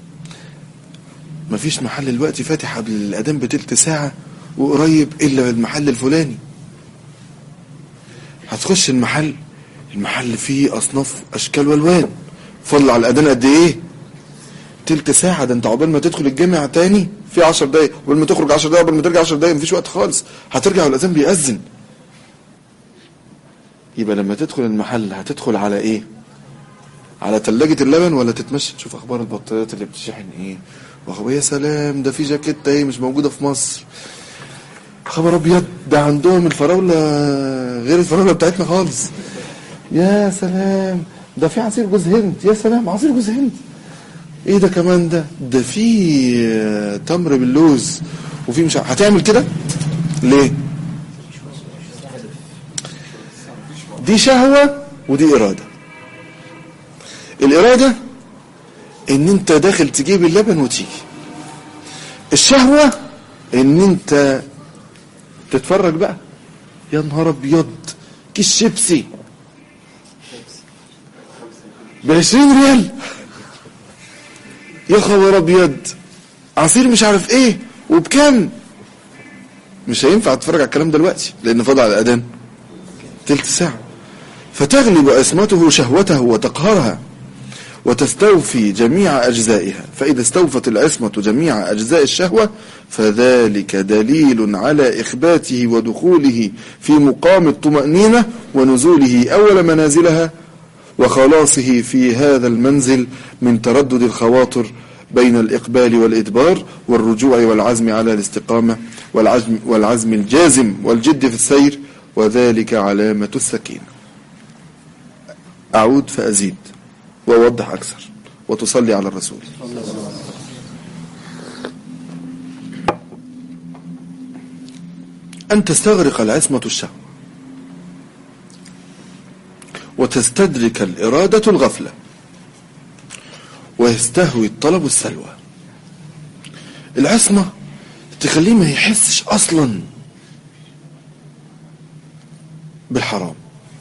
مفيش محل دلوقتي فاتح قبل الاذان بتلت ساعه وقريب الا المحل الفلاني هتخش المحل المحل فيه اصناف اشكال والوان فضل على الاذان قد ايه تلت ساعه ده انت عقبال ما تدخل الجامع تاني في 10 دقايق قبل ما تخرج 10 دقايق قبل ما ترجع 10 دقايق مفيش وقت خالص هترجع والاذان بيأذن يبقى لما تدخل المحل هتدخل على ايه على تلاجة اللبن ولا تتمشى تشوف اخبار البطاريات اللي بتشحن ايه واخبار يا سلام ده في جاكيتة ايه مش موجودة في مصر خبر ابيض ده عندهم الفراولة غير الفراولة بتاعتنا خالص يا سلام ده في عصير جوز هند يا سلام عصير جوز هند ايه ده كمان ده ده في تمر باللوز وفي مش هتعمل كده ليه دي شهوة ودي إرادة الإرادة إن أنت داخل تجيب اللبن وتيجي الشهوة إن أنت تتفرج بقى يا نهار أبيض كيس شيبسي بعشرين ريال يا خبر أبيض عصير مش عارف إيه وبكام مش هينفع تتفرج على الكلام دلوقتي لأن فاضل على الأذان تلت ساعة فتغلب عصمته شهوته وتقهرها وتستوفي جميع أجزائها فإذا استوفت العصمة جميع أجزاء الشهوة فذلك دليل على إخباته ودخوله في مقام الطمأنينة ونزوله أول منازلها وخلاصه في هذا المنزل من تردد الخواطر بين الإقبال والإدبار والرجوع والعزم على الاستقامة والعزم, والعزم الجازم والجد في السير وذلك علامة السكينة أعود فأزيد وأوضح أكثر وتصلي على الرسول أن تستغرق العصمة الشهوة وتستدرك الإرادة الغفلة ويستهوي الطلب السلوى العصمة تخليه ما يحسش أصلا بالحرام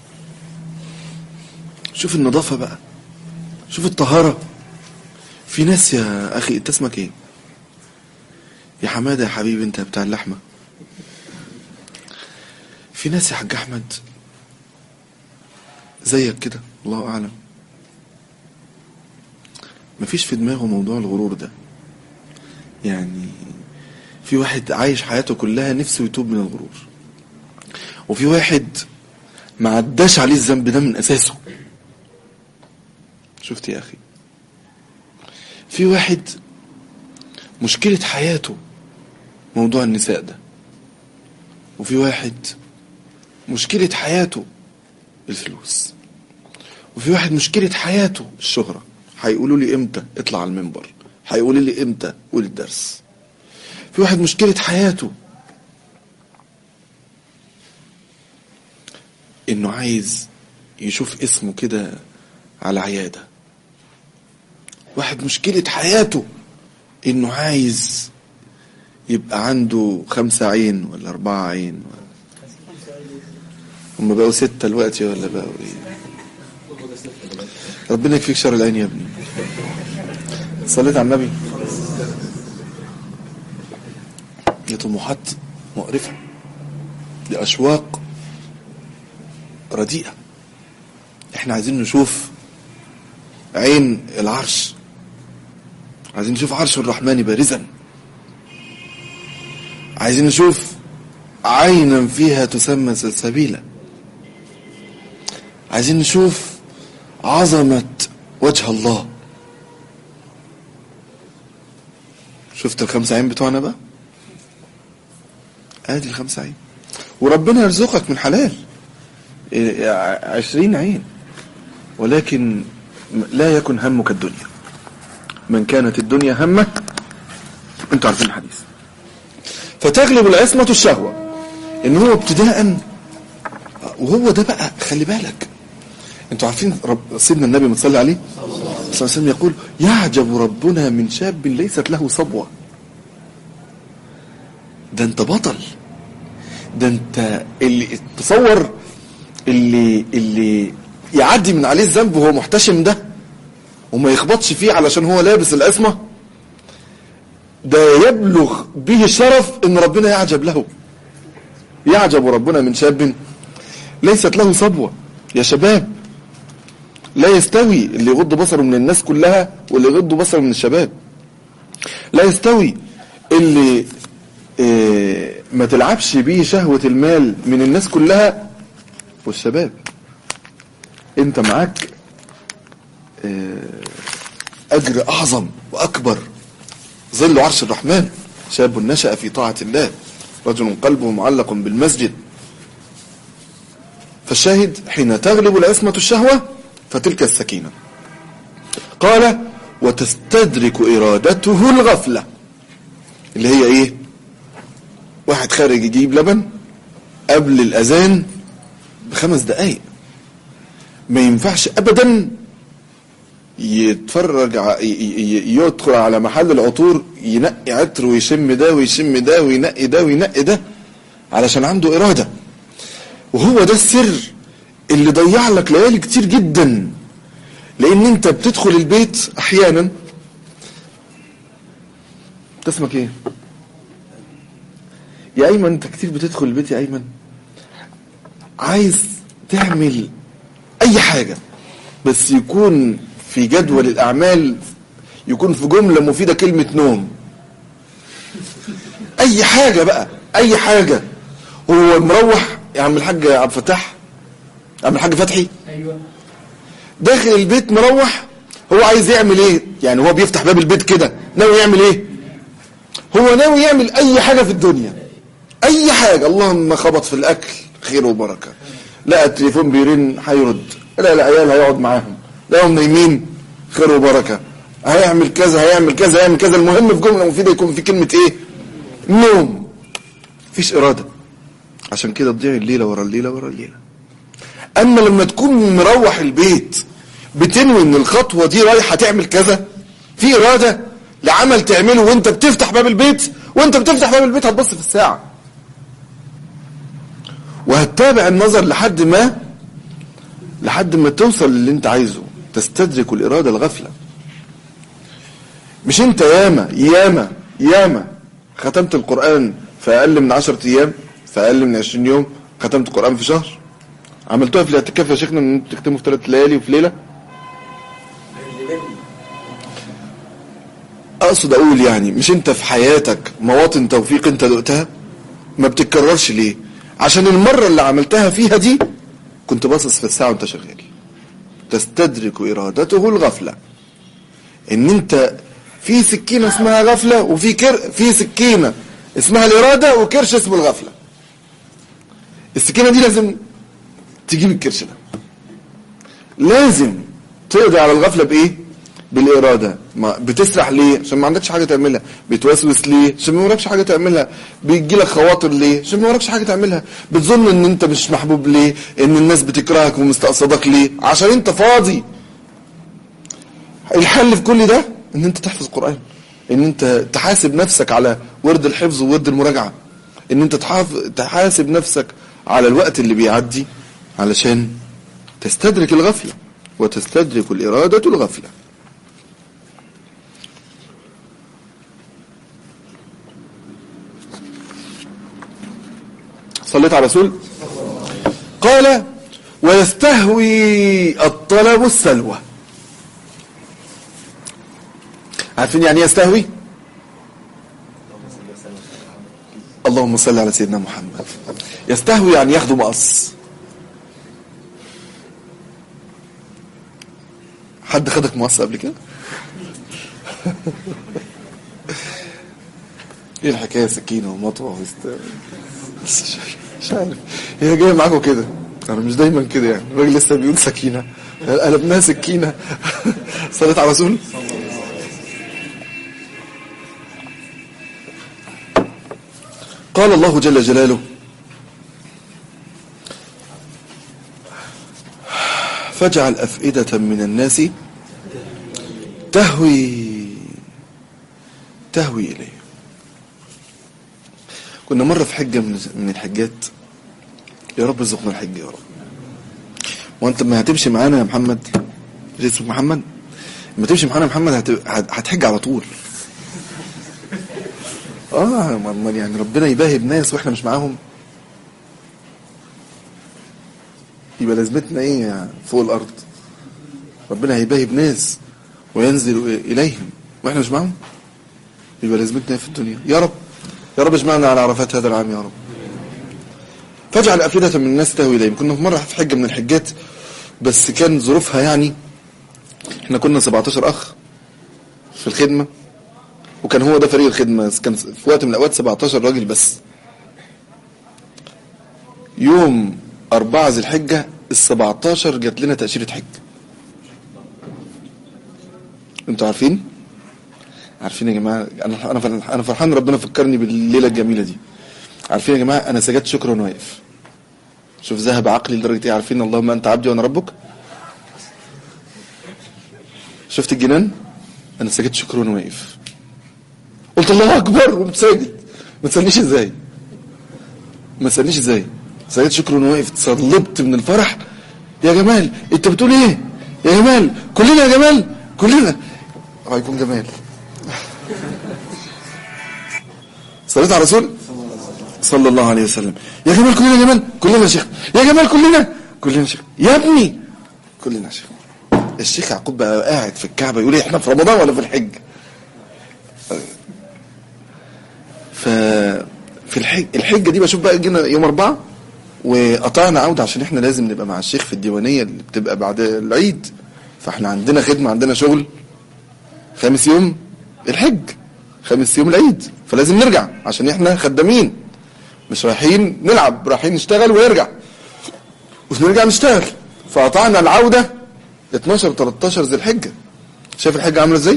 شوف النظافة بقى شوف الطهارة في ناس يا أخي أنت اسمك إيه يا حمادة يا حبيبي أنت بتاع اللحمة في ناس يا حاج أحمد زيك كده الله أعلم مفيش في دماغه موضوع الغرور ده يعني في واحد عايش حياته كلها نفسه يتوب من الغرور وفي واحد ما عداش عليه الذنب ده من أساسه شفت يا أخي في واحد مشكلة حياته موضوع النساء ده وفي واحد مشكلة حياته الفلوس وفي واحد مشكلة حياته الشهرة هيقولوا لي امتى اطلع على المنبر هيقولوا لي امتى قول الدرس في واحد مشكلة حياته انه عايز يشوف اسمه كده على عيادة واحد مشكلة حياته انه عايز يبقى عنده خمسة عين ولا أربعة عين هم بقوا ستة دلوقتي ولا بقوا ايه ربنا يكفيك شر العين يا ابني صليت على النبي دي طموحات مقرفة دي أشواق رديئة احنا عايزين نشوف عين العرش عايزين نشوف عرش الرحمن بارزا عايزين نشوف عينا فيها تسمى سلسبيلا عايزين نشوف عظمة وجه الله شفت الخمس عين بتوعنا بقى ادي الخمس عين وربنا يرزقك من حلال عشرين عين ولكن لا يكن همك الدنيا من كانت الدنيا همه انتوا عارفين الحديث فتغلب العصمة الشهوة ان هو ابتداء وهو ده بقى خلي بالك انتوا عارفين رب سيدنا النبي متصلي عليه صلى الله عليه وسلم يقول يعجب ربنا من شاب ليست له صبوة ده انت بطل ده انت اللي تصور اللي اللي يعدي من عليه الذنب وهو محتشم ده وما يخبطش فيه علشان هو لابس العصمة ده يبلغ به الشرف ان ربنا يعجب له يعجب ربنا من شاب ليست له صبوة يا شباب لا يستوي اللي يغض بصره من الناس كلها واللي يغض بصره من الشباب لا يستوي اللي اه ما تلعبش بيه شهوة المال من الناس كلها والشباب انت معاك آه، اجر اعظم واكبر ظل عرش الرحمن شاب نشأ في طاعة الله رجل قلبه معلق بالمسجد فالشاهد حين تغلب العصمة الشهوة فتلك السكينة قال وتستدرك إرادته الغفلة اللي هي ايه واحد خارج يجيب لبن قبل الأذان بخمس دقايق ما ينفعش أبدا يتفرج ع- ي- ي- يدخل على محل العطور ينقي عطر ويشم ده ويشم ده وينقي ده وينقي ده علشان عنده إرادة وهو ده السر اللي ضيع لك ليالي كتير جدا لأن أنت بتدخل البيت أحيانا أنت اسمك إيه؟ يا أيمن أنت كتير بتدخل البيت يا أيمن عايز تعمل أي حاجة بس يكون في جدول الأعمال يكون في جملة مفيدة كلمة نوم أي حاجة بقى أي حاجة هو مروح يا عم الحاج عبد الفتاح يا عم الحاج فتحي ايوه داخل البيت مروح هو عايز يعمل ايه يعني هو بيفتح باب البيت كده ناوي يعمل ايه هو ناوي يعمل اي حاجة في الدنيا اي حاجة اللهم خبط في الاكل خير وبركة لا التليفون بيرن هيرد لا العيال هيقعد معاهم لا هم نايمين خير وبركة هيعمل كذا هيعمل كذا هيعمل كذا المهم في جملة مفيدة يكون في كلمة ايه نوم مفيش ارادة عشان كده تضيع الليلة ورا الليلة ورا الليلة اما لما تكون مروح البيت بتنوي ان الخطوة دي رايحة تعمل كذا في ارادة لعمل تعمله وانت بتفتح باب البيت وانت بتفتح باب البيت هتبص في الساعة وهتتابع النظر لحد ما لحد ما توصل للي انت عايزه تستدرك الارادة الغفلة مش انت ياما ياما ياما ختمت القرآن في اقل من عشرة ايام في اقل من عشرين يوم ختمت القرآن في شهر عملتوها في الاعتكاف يا شيخنا ان انتوا تختموا في ثلاث ليالي وفي ليله اقصد اقول يعني مش انت في حياتك مواطن توفيق انت دقتها ما بتتكررش ليه عشان المره اللي عملتها فيها دي كنت باصص في الساعه وانت شغال تستدرك ارادته الغفله ان انت في سكينه اسمها غفله وفي كر في سكينه اسمها الاراده وكرش اسمه الغفله السكينه دي لازم تجيب الكرش ده لازم تقضي على الغفلة بإيه بالإرادة ما بتسرح ليه عشان ما عندكش حاجة تعملها بتوسوس ليه عشان ما وراكش حاجة تعملها بيجي لك خواطر ليه عشان ما وراكش حاجة تعملها بتظن ان انت مش محبوب ليه ان الناس بتكرهك ومستقصدك ليه عشان انت فاضي الحل في كل ده ان انت تحفظ قرآن ان انت تحاسب نفسك على ورد الحفظ وورد المراجعة ان انت تحاف- تحاسب نفسك على الوقت اللي بيعدي علشان تستدرك الغفلة وتستدرك الإرادة الغفلة صليت على رسول قال ويستهوي الطلب السلوى عارفين يعني ايه يستهوي اللهم صل على سيدنا محمد يستهوي يعني ياخده مقص حد خدك مقص قبل كده ايه الحكايه سكينه ومطوه وست بس مش مش عارف هي جايه معاكم كده انا مش دايما كده يعني الراجل لسه بيقول سكينه قلبناها سكينه صليت على رسول قال الله جل جلاله فاجعل أفئدة من الناس تهوي تهوي إليه كنا مرة في حجة من من الحجات يا رب ارزقنا الحج يا رب وانت ما هتمشي معانا يا محمد مش اسمك محمد لما تمشي معانا يا محمد هت... هت- هتحج على طول اه امال يعني ربنا يباهي بناس واحنا مش معاهم يبقى لازمتنا ايه فوق الارض ربنا هيباهي بناس وينزل اليهم واحنا مش معاهم يبقى لازمتنا ايه في الدنيا يا رب يا رب اجمعنا على عرفات هذا العام يا رب فاجعل افئده من الناس تهوي اليهم كنا في مره في حجه من الحجات بس كان ظروفها يعني احنا كنا 17 اخ في الخدمة وكان هو ده فريق الخدمة كان في وقت من الاوقات 17 راجل بس يوم 4 ذي الحجة ال 17 جات لنا تأشيرة حج انتوا عارفين عارفين يا جماعة انا انا انا فرحان ربنا فكرني بالليلة الجميلة دي عارفين يا جماعة انا سجدت شكر وانا واقف شوف ذهب عقلي لدرجة ايه عارفين اللهم انت عبدي وانا ربك شفت الجنان انا سجدت شكر وانا واقف قلت الله اكبر وقمت ساجد ما تسالنيش ازاي ما تسالنيش ازاي سجدت شكر وانا واقف تصلبت من الفرح يا جمال انت بتقول ايه يا جمال كلنا يا جمال كلنا هيكون جمال صليت على رسول صلى الله عليه وسلم يا جمال كلنا يا جمال كلنا يا شيخ يا جمال كلنا كلنا يا شيخ يا ابني كلنا يا شيخ الشيخ يعقوب بقى قاعد في الكعبة يقول ايه احنا في رمضان ولا في الحج ف في الحج الحجة دي بشوف بقى جينا يوم أربعة وقطعنا عودة عشان احنا لازم نبقى مع الشيخ في الديوانية اللي بتبقى بعد العيد فاحنا عندنا خدمة عندنا شغل خامس يوم الحج خامس يوم العيد فلازم نرجع عشان احنا خدامين مش رايحين نلعب رايحين نشتغل ونرجع ونرجع نشتغل فقطعنا العودة 12 13 ذي الحجة شايف الحجة عاملة ازاي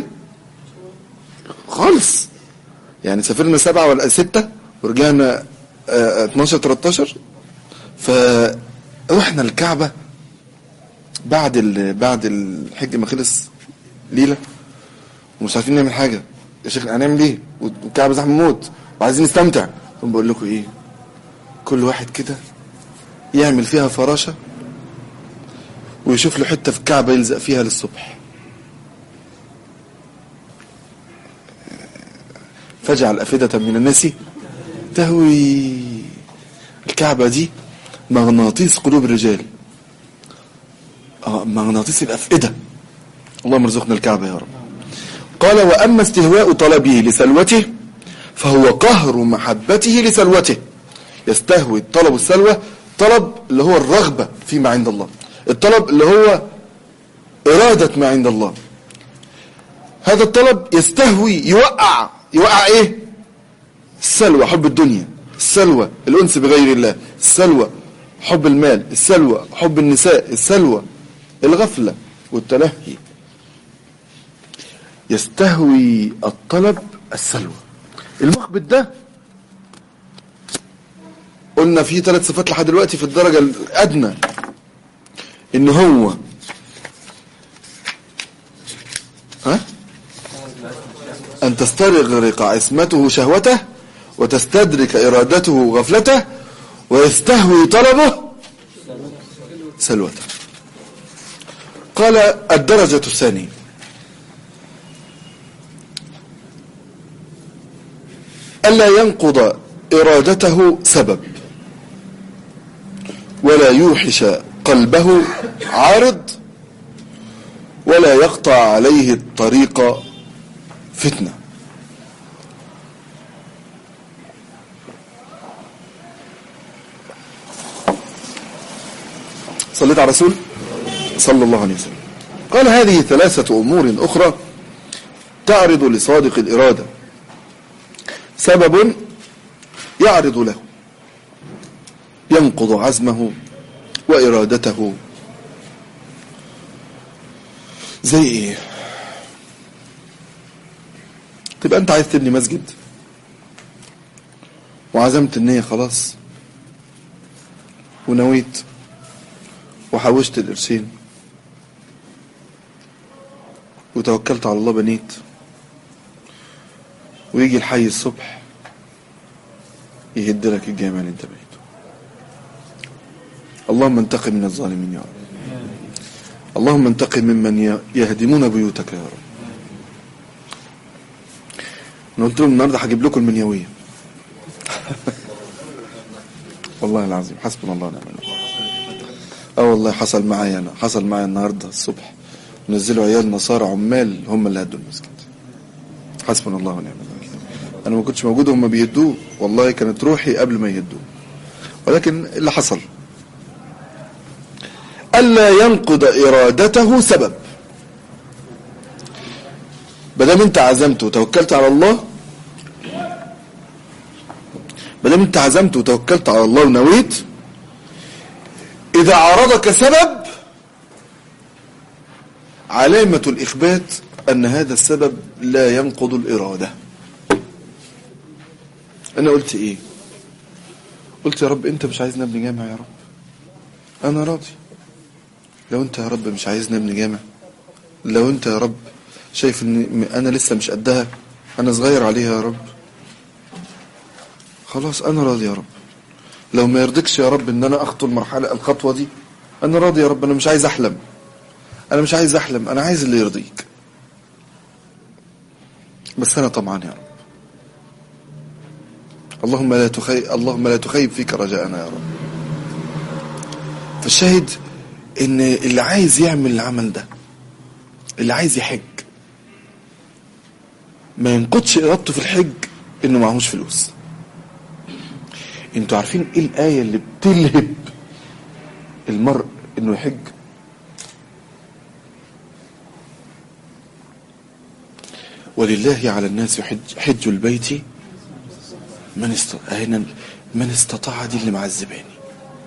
خالص يعني سافرنا سبعة ولا ستة ورجعنا اه 12 13 فروحنا الكعبة بعد بعد الحج ما خلص ليلة ومش عارفين نعمل حاجة يا شيخ هنعمل ايه والكعبة زحمة موت وعايزين نستمتع بقول لكم ايه كل واحد كده يعمل فيها فراشة ويشوف له حتة في الكعبة يلزق فيها للصبح فاجعل أفئدة من الناس تهوي الكعبة دي مغناطيس قلوب الرجال آه مغناطيس الأفئدة اللهم ارزقنا الكعبة يا رب قال وأما استهواء طلبه لسلوته فهو قهر محبته لسلوته يستهوي طلب السلوى طلب اللي هو الرغبة فيما عند الله الطلب اللي هو إرادة ما عند الله هذا الطلب يستهوي يوقع يوقع ايه السلوى حب الدنيا السلوى الأنس بغير الله السلوى حب المال السلوى حب النساء السلوى الغفلة والتلهي يستهوي الطلب السلوى المخبت ده قلنا فيه ثلاث صفات لحد دلوقتي في الدرجة الأدنى إن هو ها أن تسترغرق عصمته شهوته وتستدرك إرادته غفلته ويستهوي طلبه سلوته قال الدرجة الثانية ألا ينقض إرادته سبب ولا يوحش قلبه عارض ولا يقطع عليه الطريق فتنة صليت على رسول صلى الله عليه وسلم قال هذه ثلاثة أمور أخرى تعرض لصادق الإرادة سبب يعرض له ينقض عزمه وإرادته زي ايه تبقى انت عايز تبني مسجد وعزمت النية خلاص ونويت وحوشت القرشين وتوكلت على الله بنيت ويجي الحي الصبح يهد لك الجامع اللي انت بنيته اللهم انتقم من الظالمين يا رب اللهم انتقم ممن يهدمون بيوتك يا رب انا قلت لهم النهارده هجيب لكم المنيويه والله العظيم حسبنا الله ونعم الوكيل اه والله حصل معايا انا حصل معايا النهارده الصبح نزلوا عيال نصارى عمال هم اللي هدوا المسجد حسبنا الله ونعم الوكيل انا ما كنتش موجود وهم بيهدوه والله كانت روحي قبل ما يهدوه ولكن اللي حصل ألا ينقض إرادته سبب بدل انت عزمت وتوكلت على الله بدل انت عزمت وتوكلت على الله ونويت إذا عارضك سبب علامة الإخبات أن هذا السبب لا ينقض الإرادة أنا قلت إيه قلت يا رب أنت مش عايزنا ابن جامع يا رب أنا راضي لو أنت يا رب مش عايزنا ابن جامع لو أنت يا رب شايف أن أنا لسه مش قدها أنا صغير عليها يا رب خلاص أنا راضي يا رب لو ما يرضيكش يا رب ان انا اخطو المرحله الخطوه دي انا راضي يا رب انا مش عايز احلم انا مش عايز احلم انا عايز اللي يرضيك بس انا طبعا يا رب اللهم لا تخيب اللهم لا تخيب فيك رجاءنا يا رب فالشاهد ان اللي عايز يعمل العمل ده اللي عايز يحج ما ينقضش ارادته في الحج انه معهوش فلوس انتوا عارفين ايه الآية اللي بتلهب المرء انه يحج ولله على الناس حج, حج البيت من استطاع من استطاع دي اللي معذباني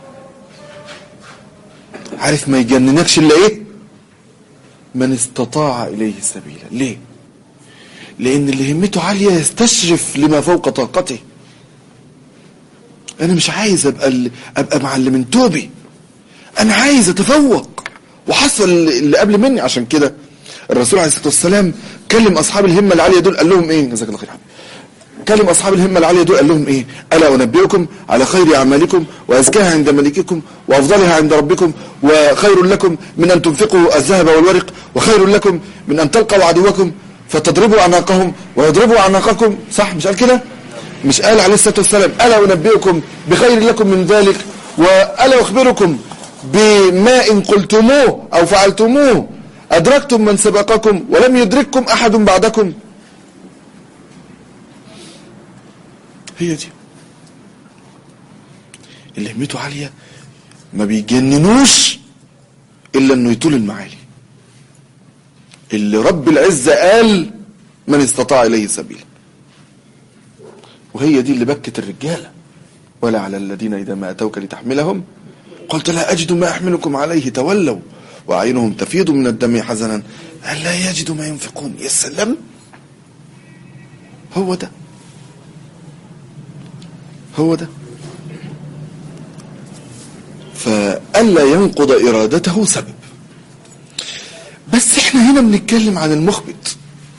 عارف ما يجننكش الا ايه من استطاع اليه سبيلا ليه لان اللي همته عاليه يستشرف لما فوق طاقته انا مش عايز ابقى ابقى معلم من توبي انا عايز اتفوق وحصل اللي قبل مني عشان كده الرسول عليه الصلاه والسلام كلم اصحاب الهمه العاليه دول قال لهم ايه جزاك الله خير كلم اصحاب الهمه العاليه دول قال لهم ايه الا انبئكم على خير اعمالكم وازكاها عند ملككم وافضلها عند ربكم وخير لكم من ان تنفقوا الذهب والورق وخير لكم من ان تلقوا عدوكم فتضربوا اعناقهم ويضربوا اعناقكم صح مش قال كده مش قال عليه الصلاة والسلام ألا أنبئكم بخير لكم من ذلك وألا أخبركم بما إن قلتموه أو فعلتموه أدركتم من سبقكم ولم يدرككم أحد بعدكم هي دي اللي همته عالية ما بيجننوش إلا أنه يطول المعالي اللي رب العزة قال من استطاع إليه سبيلا وهي دي اللي بكت الرجالة ولا على الذين إذا ما أتوك لتحملهم قلت لا أجد ما أحملكم عليه تولوا وأعينهم تفيض من الدم حزنا ألا يجدوا ما ينفقون يا سلام هو ده هو ده فألا ينقض إرادته سبب بس احنا هنا بنتكلم عن المخبط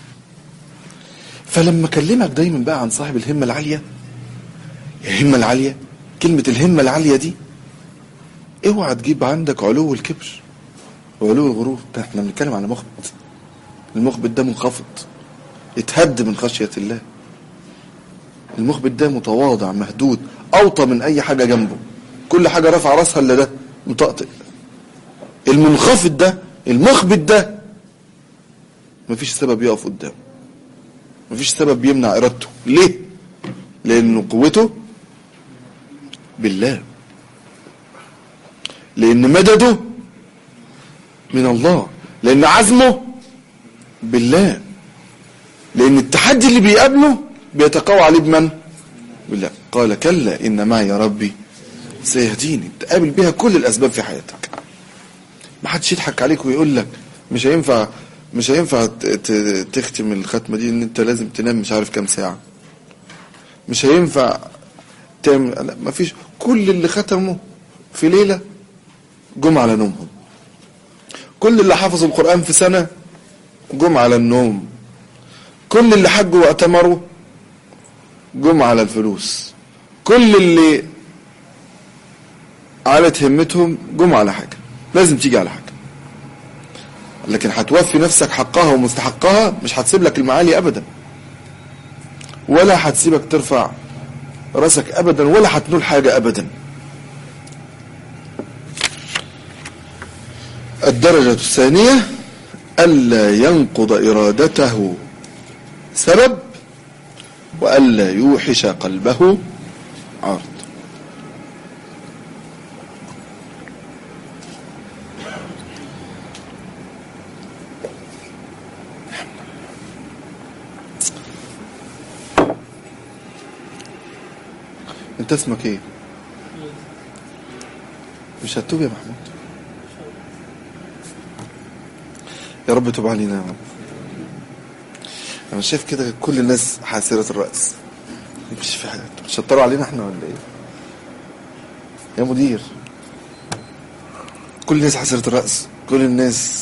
فلما اكلمك دايما بقى عن صاحب الهمة العالية الهمة العالية كلمة الهمة العالية دي اوعى تجيب عندك علو الكبر وعلو الغرور ده احنا بنتكلم عن مخبط المخبط ده منخفض اتهد من خشية الله المخبط ده متواضع مهدود اوطى من اي حاجة جنبه كل حاجة رفع راسها الا ده مطقطق المنخفض ده المخبط ده مفيش سبب يقف قدامه مفيش سبب يمنع ارادته ليه لان قوته بالله لان مدده من الله لان عزمه بالله لان التحدي اللي بيقابله بيتقوى عليه بمن بالله قال كلا ان معي ربي سيهديني تقابل بها كل الاسباب في حياتك ما حدش يضحك عليك ويقول لك مش هينفع مش هينفع تختم الختمه دي ان انت لازم تنام مش عارف كام ساعه مش هينفع تعمل لا ما فيش كل اللي ختموا في ليله جم على نومهم كل اللي حفظوا القران في سنه جم على النوم كل اللي حجوا واعتمروا جم على الفلوس كل اللي علت همتهم جم على حاجه لازم تيجي على حاجه لكن هتوفي نفسك حقها ومستحقها مش هتسيب لك المعالي ابدا ولا هتسيبك ترفع راسك ابدا ولا هتنول حاجة ابدا الدرجة الثانية ألا ينقض إرادته سبب وألا يوحش قلبه عرض انت اسمك ايه مش هتوب يا محمود يا رب توب علينا يا رب انا شايف كده كل الناس حاسرة الرأس مش في حاجة بتشطروا علينا احنا ولا ايه يا مدير كل الناس حاسرة الرأس كل الناس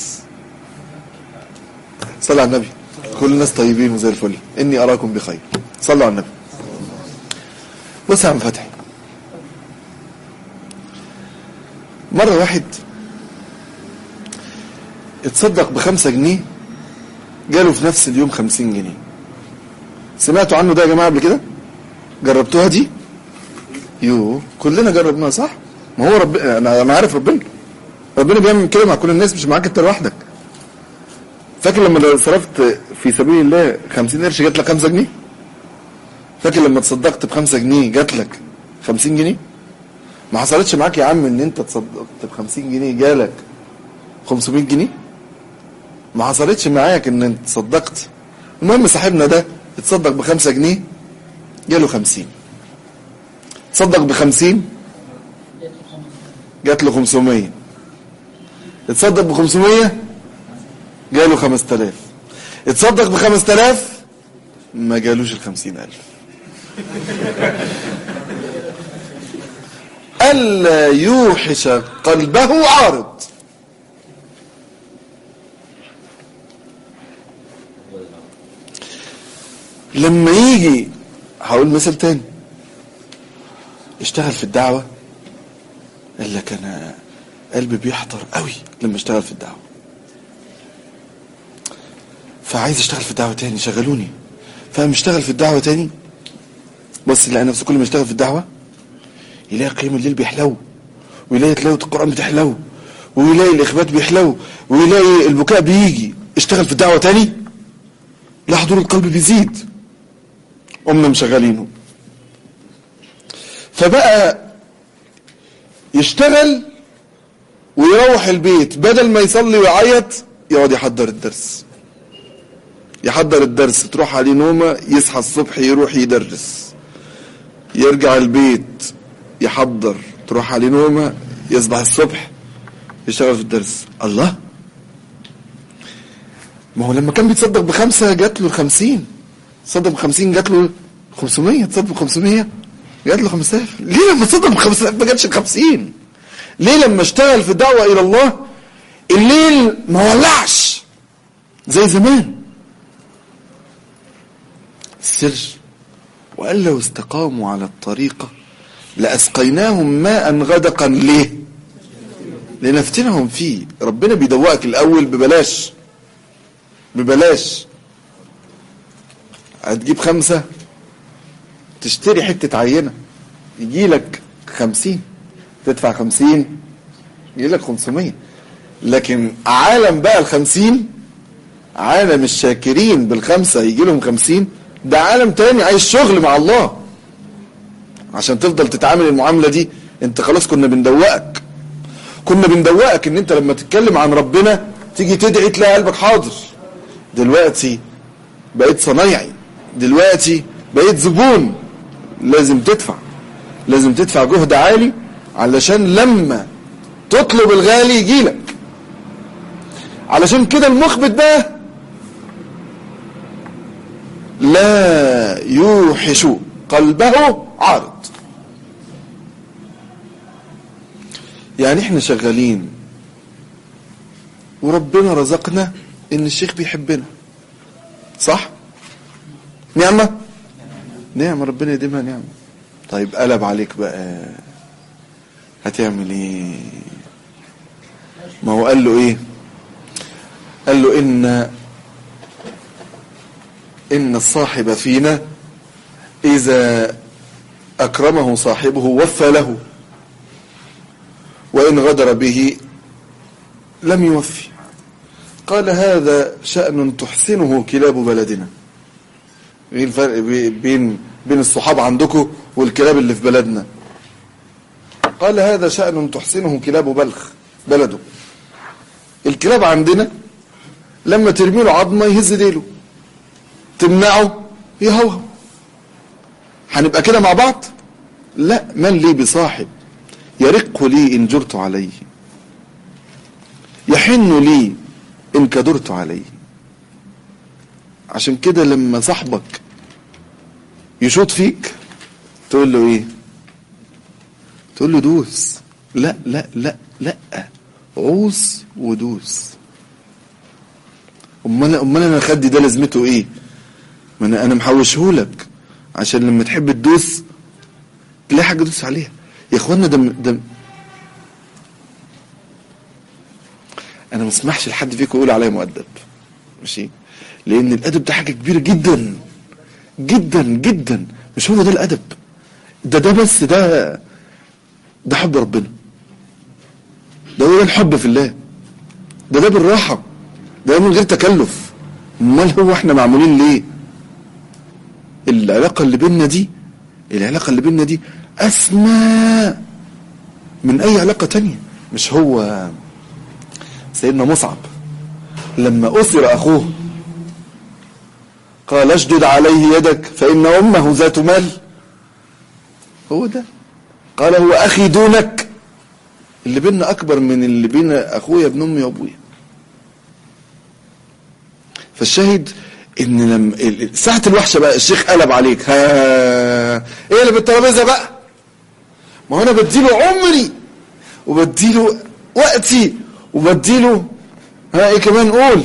صلى على النبي كل الناس طيبين وزي الفل اني اراكم بخير صلوا على النبي بص يا عم فتحي مرة واحد اتصدق بخمسة جنيه جاله في نفس اليوم خمسين جنيه سمعتوا عنه ده يا جماعة قبل كده جربتوها دي يو كلنا جربناها صح ما هو رب انا انا عارف ربنا ربنا بيعمل كده مع كل الناس مش معاك انت لوحدك فاكر لما صرفت في سبيل الله 50 قرش جات لك 5 جنيه فاكر لما تصدقت ب 5 جنيه جات لك 50 جنيه ما حصلتش معاك يا عم ان انت تصدقت ب 50 جنيه جالك 500 جنيه ما حصلتش معاك ان انت تصدقت المهم صاحبنا ده اتصدق ب 5 جنيه جاله 50 تصدق ب 50 جات له 500 اتصدق ب 500 جاله 5000 اتصدق ب 5000 ما جالوش ال 50000 ألا يوحش قلبه عارض لما يجي هقول مثل تاني اشتغل في الدعوة قال لك انا قلبي بيحضر قوي لما اشتغل في الدعوة فعايز اشتغل في الدعوة تاني شغلوني فقام اشتغل في الدعوة تاني بص يلاقي نفسه كل ما يشتغل في الدعوة يلاقي قيام الليل بيحلو ويلاقي تلاوة القرآن بتحلو ويلاقي الإخبات بيحلو ويلاقي البكاء بيجي اشتغل في الدعوة تاني لا حضور القلب بيزيد قمنا مشغلينه فبقى يشتغل ويروح البيت بدل ما يصلي ويعيط يقعد يحضر الدرس يحضر الدرس تروح عليه نومة يصحى الصبح يروح يدرس يرجع البيت يحضر تروح عليه نومة يصبح الصبح يشتغل في الدرس الله ما هو لما كان بيتصدق بخمسة جات له الخمسين تصدق بخمسين جات له خمسمية تصدق بخمسمية جات له خمسة ليه لما تصدق بخمسة ما جاتش الخمسين ليه لما اشتغل في الدعوة إلى الله الليل ما ولعش زي زمان السر وقال لو استقاموا على الطريقة لأسقيناهم ماء غدقا ليه لنفتنهم فيه ربنا بيدوقك الأول ببلاش ببلاش هتجيب خمسة تشتري حتة عينة يجي لك خمسين تدفع خمسين يجي لك خمسمية لكن عالم بقى الخمسين عالم الشاكرين بالخمسة يجي لهم خمسين ده عالم تاني عايز شغل مع الله عشان تفضل تتعامل المعاملة دي انت خلاص كنا بندوقك كنا بندوقك ان انت لما تتكلم عن ربنا تيجي تدعي تلاقي قلبك حاضر دلوقتي بقيت صنايعي دلوقتي بقيت زبون لازم تدفع لازم تدفع جهد عالي علشان لما تطلب الغالي يجيلك علشان كده المخبت بقى لا يوحش قلبه عارض يعني احنا شغالين وربنا رزقنا ان الشيخ بيحبنا صح نعمة نعمة ربنا يديمها نعمة طيب قلب عليك بقى هتعمل ايه ما هو قال له ايه قال له ان ان الصاحب فينا اذا اكرمه صاحبه وفى له وان غدر به لم يوفي قال هذا شأن تحسنه كلاب بلدنا ايه الفرق بين بين الصحابة عندكم والكلاب اللي في بلدنا قال هذا شأن تحسنه كلاب بلخ بلده الكلاب عندنا لما ترمي له عظمه يهز ديله تمنعه يهوهو هنبقى كده مع بعض لا من لي بصاحب يرق لي إن جرت عليه يحن لي إن كدرت عليه عشان كده لما صاحبك يشوط فيك تقول له ايه تقول له دوس لا لا لا لا عوس ودوس امال امال انا خدي ده لازمته ايه ما انا انا محوشهولك عشان لما تحب تدوس تلاقي حاجه تدوس عليها يا اخوانا ده ده انا ما اسمحش لحد فيكم يقول عليا مؤدب ماشي لان الادب ده حاجه كبيره جدا جدا جدا مش هو ده الادب ده ده بس ده ده حب ربنا ده هو ده الحب في الله ده ده بالراحه ده من غير تكلف امال هو احنا معمولين ليه العلاقه اللي بيننا دي العلاقه اللي بيننا دي اسمى من اي علاقه تانية مش هو سيدنا مصعب لما اسر اخوه قال اشدد عليه يدك فان امه ذات مال هو ده قال هو اخي دونك اللي بيننا اكبر من اللي بين اخويا ابن امي وابويا فالشاهد ان لما ساعه الوحشه بقى الشيخ قلب عليك ها ايه اللي بالترابيزه بقى ما هو انا بديله عمري وبديله وقتي وبديله ها ايه كمان قول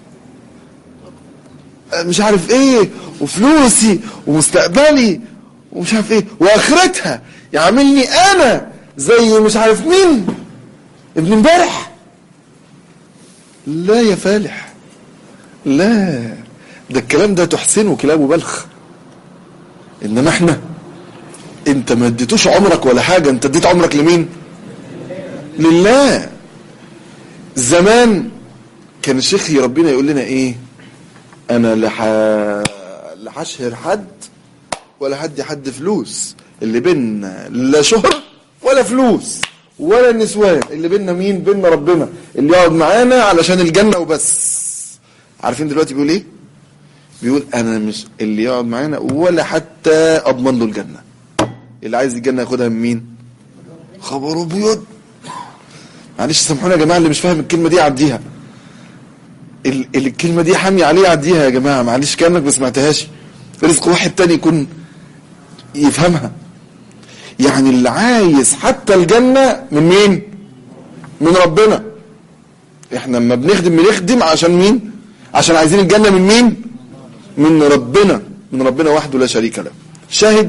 مش عارف ايه وفلوسي ومستقبلي ومش عارف ايه واخرتها يعاملني انا زي مش عارف مين ابن امبارح لا يا فالح لا ده الكلام ده تحسنه كلاب وبلخ انما احنا انت ما اديتوش عمرك ولا حاجه انت اديت عمرك لمين لله زمان كان الشيخ ربنا يقول لنا ايه انا لح لحشهر حد ولا هدي حد فلوس اللي بينا لا شهر ولا فلوس ولا نسوان اللي بينا مين بينا ربنا اللي يقعد معانا علشان الجنة وبس عارفين دلوقتي بيقول ايه بيقول انا مش اللي يقعد معانا ولا حتى اضمن له الجنة اللي عايز الجنة ياخدها من مين خبر ابيض معلش سامحونا يا جماعه اللي مش فاهم الكلمه دي عديها ال الكلمه دي حامي عليه عديها يا جماعه معلش كانك ما سمعتهاش رزق واحد تاني يكون يفهمها يعني اللي عايز حتى الجنة من مين من ربنا احنا لما بنخدم بنخدم عشان مين عشان عايزين الجنة من مين من ربنا من ربنا وحده لا شريك له شاهد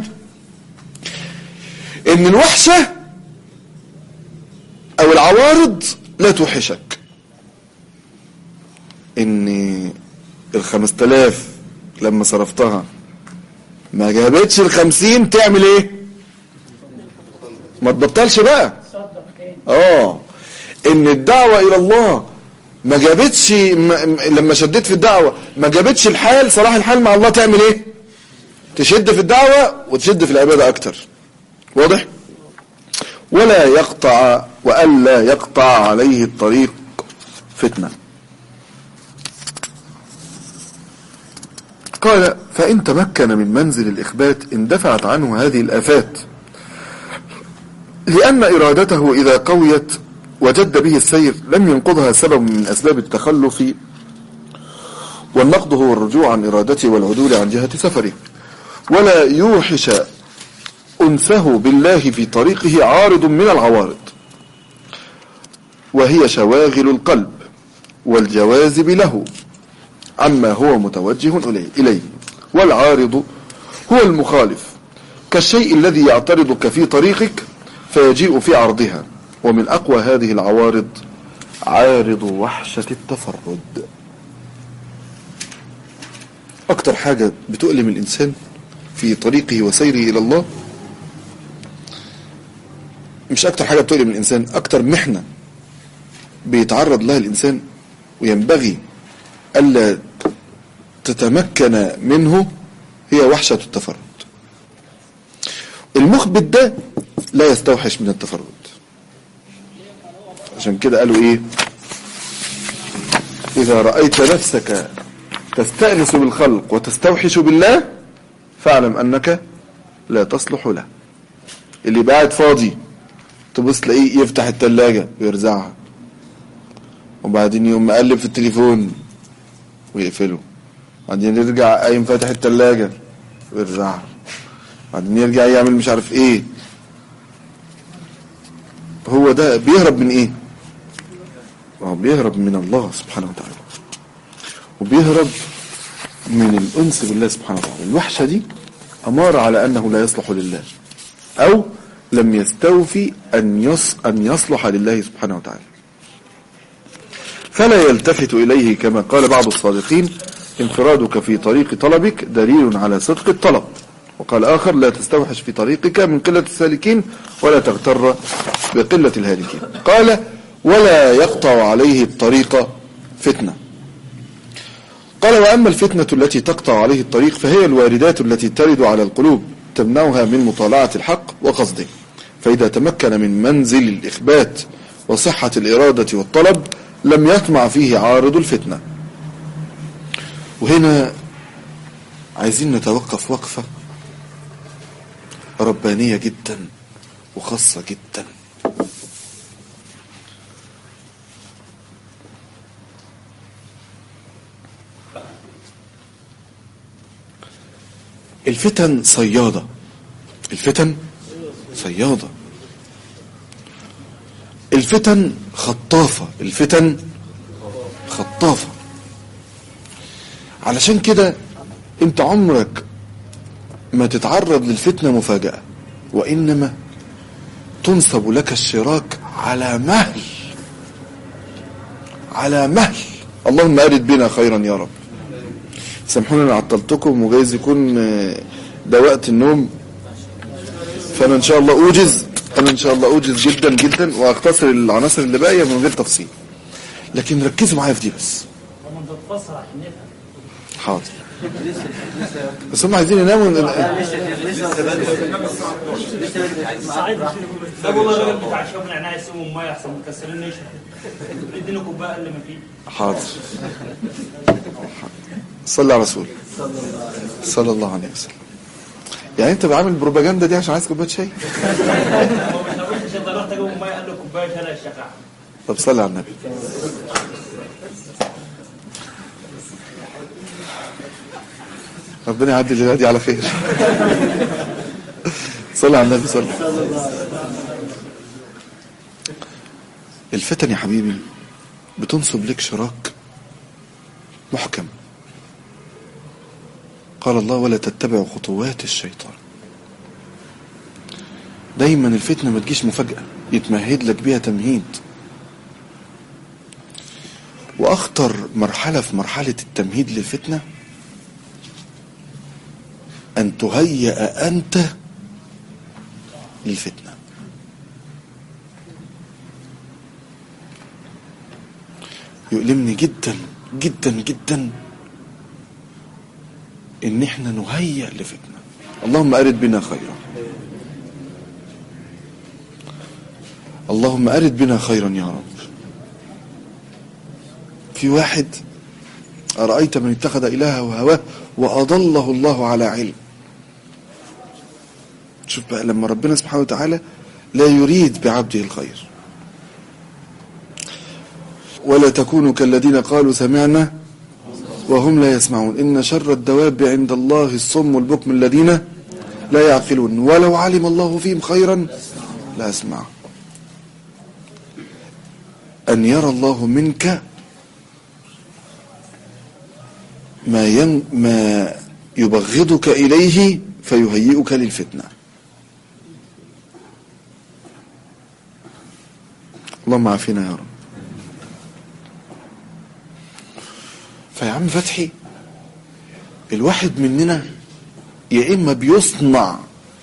ان الوحشة او العوارض لا توحشك ان الخمس تلاف لما صرفتها ما جابتش الخمسين تعمل ايه ما تبطلش بقى اه ان الدعوة الى الله ما جابتش ما لما شديت في الدعوة ما جابتش الحال صلاح الحال مع الله تعمل ايه تشد في الدعوة وتشد في العبادة اكتر واضح ولا يقطع وألا يقطع عليه الطريق فتنة قال فإن تمكن من منزل الإخبات اندفعت عنه هذه الآفات لأن إرادته إذا قويت وجد به السير لم ينقضها سبب من أسباب التخلف والنقض هو الرجوع عن إرادته والعدول عن جهة سفره ولا يوحش أنسه بالله في طريقه عارض من العوارض وهي شواغل القلب والجواذب له عما هو متوجه إليه والعارض هو المخالف كالشيء الذي يعترضك في طريقك فيجيء في عرضها ومن أقوى هذه العوارض عارض وحشة التفرد أكتر حاجة بتؤلم الإنسان في طريقه وسيره إلى الله مش أكتر حاجة بتؤلم الإنسان أكتر محنة بيتعرض لها الإنسان وينبغي ألا تتمكن منه هي وحشة التفرد المخبت ده لا يستوحش من التفرد عشان كده قالوا ايه اذا رأيت نفسك تستأنس بالخلق وتستوحش بالله فاعلم انك لا تصلح له اللي يبقى قاعد فاضي تبص تلاقيه يفتح التلاجة ويرزعها وبعدين يقوم مقلب في التليفون ويقفله بعدين يرجع قايم فاتح التلاجة ويرزعها بعدين يرجع يعمل مش عارف ايه هو ده بيهرب من ايه هو بيهرب من الله سبحانه وتعالى وبيهرب من الأنس بالله سبحانه وتعالى الوحشة دي أمارة على أنه لا يصلح لله أو لم يستوفي أن, يص أن يصلح لله سبحانه وتعالى فلا يلتفت إليه كما قال بعض الصادقين انفرادك في طريق طلبك دليل على صدق الطلب وقال آخر لا تستوحش في طريقك من قلة السالكين ولا تغتر بقلة الهالكين قال ولا يقطع عليه الطريق فتنة قال وأما الفتنة التي تقطع عليه الطريق فهي الواردات التي ترد على القلوب تمنعها من مطالعة الحق وقصده فإذا تمكن من منزل الإخبات وصحة الإرادة والطلب لم يطمع فيه عارض الفتنة وهنا عايزين نتوقف وقفة ربانية جدا وخاصة جدا الفتن صيادة الفتن صيادة الفتن خطافة الفتن خطافة علشان كده انت عمرك ما تتعرض للفتنة مفاجأة وإنما تنصب لك الشراك على مهل على مهل اللهم أرد بنا خيرا يا رب سامحوني انا عطلتكم وجايز يكون ده وقت النوم فانا ان شاء الله اوجز انا ان شاء الله اوجز جدا جدا واختصر العناصر اللي باقيه من غير تفصيل لكن ركزوا معايا في دي بس حاضر بس هم عايزين يناموا صعيد طب والله الراجل بتاع الشغل يعني عايز يسيبهم ميه احسن مكسرين نشف ادينا كوبايه اللي ما فيه حاضر صلى على رسول صلى الله عليه وسلم يعني انت بعمل البروباجندا دي عشان عايز كوبايه شاي هو مش هقول لك شغال رحت اجيب ميه قال له كوبايه شاي الشقاع طب صلي على النبي ربنا يعدي الليله دي على خير صلي على النبي صلي الفتن يا حبيبي بتنصب لك شراك محكم قال الله ولا تتبعوا خطوات الشيطان دايما الفتنة ما تجيش مفاجأة يتمهد لك بيها تمهيد وأخطر مرحلة في مرحلة التمهيد للفتنة أن تهيأ أنت للفتنة يؤلمني جدا جدا جدا ان احنا نهيئ لفتنة اللهم ارد بنا خيرا اللهم ارد بنا خيرا يا رب في واحد أرأيت من اتخذ إلهه هواه وأضله الله على علم شوف بقى لما ربنا سبحانه وتعالى لا يريد بعبده الخير ولا تكونوا كالذين قالوا سمعنا وهم لا يسمعون إن شر الدواب عند الله الصم البكم الذين لا يعقلون ولو علم الله فيهم خيرا لا أسمع أن يرى الله منك ما, ين ما يبغضك إليه فيهيئك للفتنة اللهم عافينا يا رب فيا عم فتحي الواحد مننا يا إما بيصنع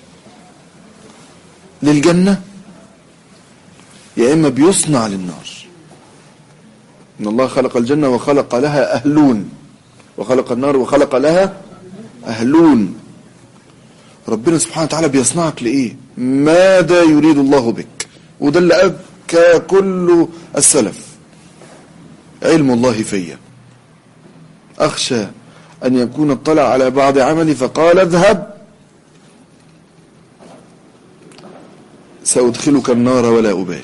للجنة يا إما بيصنع للنار إن الله خلق الجنة وخلق لها أهلون وخلق النار وخلق لها أهلون ربنا سبحانه وتعالى بيصنعك لإيه ماذا يريد الله بك وده اللي أبكى كل السلف علم الله فيا أخشى أن يكون اطلع على بعض عملي فقال اذهب سأدخلك النار ولا أبالي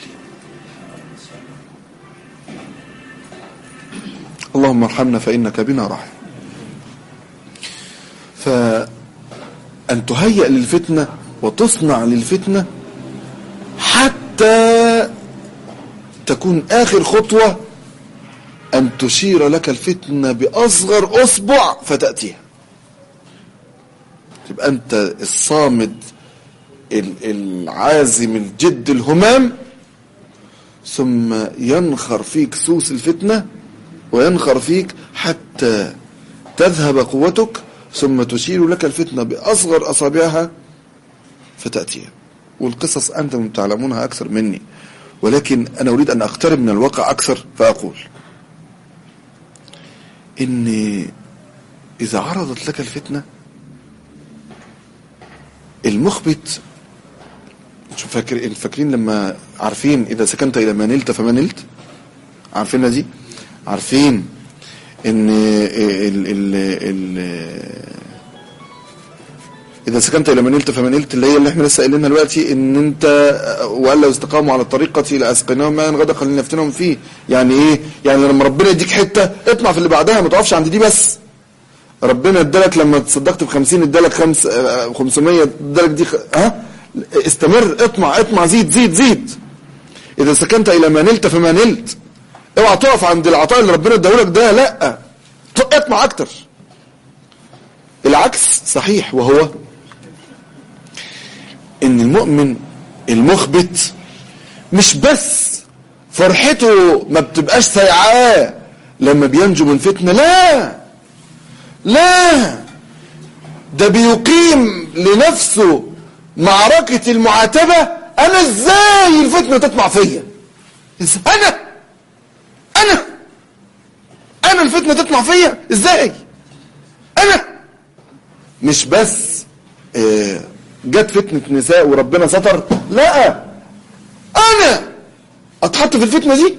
اللهم ارحمنا فإنك بنا رحم فأن تهيأ للفتنة وتصنع للفتنة حتى تكون آخر خطوة أن تشير لك الفتنة بأصغر أصبع فتأتيها تبقى أنت الصامد العازم الجد الهمام ثم ينخر فيك سوس الفتنة وينخر فيك حتى تذهب قوتك ثم تشير لك الفتنة بأصغر أصابعها فتأتيها والقصص أنتم تعلمونها أكثر مني ولكن أنا أريد أن أقترب من الواقع أكثر فأقول إن إذا عرضت لك الفتنة المخبت شوف فاكر فاكرين لما عارفين إذا سكنت إلى ما نلت فما نلت عارفينها دي عارفين ان ال ال ال اذا سكنت الى منيلت فمنيلت اللي هي اللي احنا لسه قايلينها دلوقتي ان انت وقال لو استقاموا على الطريقه لاسقيناهم ماء غدقا لنفتنهم فيه يعني ايه يعني لما ربنا يديك حته اطمع في اللي بعدها ما تقفش عند دي بس ربنا ادالك لما تصدقت ب 50 ادالك 500 ادالك دي ها استمر اطمع اطمع زيد زيد زيد اذا سكنت الى ما نلت فما نلت اوعى تقف عند العطاء اللي ربنا اداهولك ده لا اطمع اكتر العكس صحيح وهو ان المؤمن المخبت مش بس فرحته ما بتبقاش سيعاه لما بينجو من فتنة لا لا ده بيقيم لنفسه معركة المعاتبة انا ازاي الفتنة تطمع فيا انا انا انا الفتنة تطلع فيا ازاي انا مش بس آه، جت فتنة نساء وربنا ستر لا انا اتحط في الفتنة دي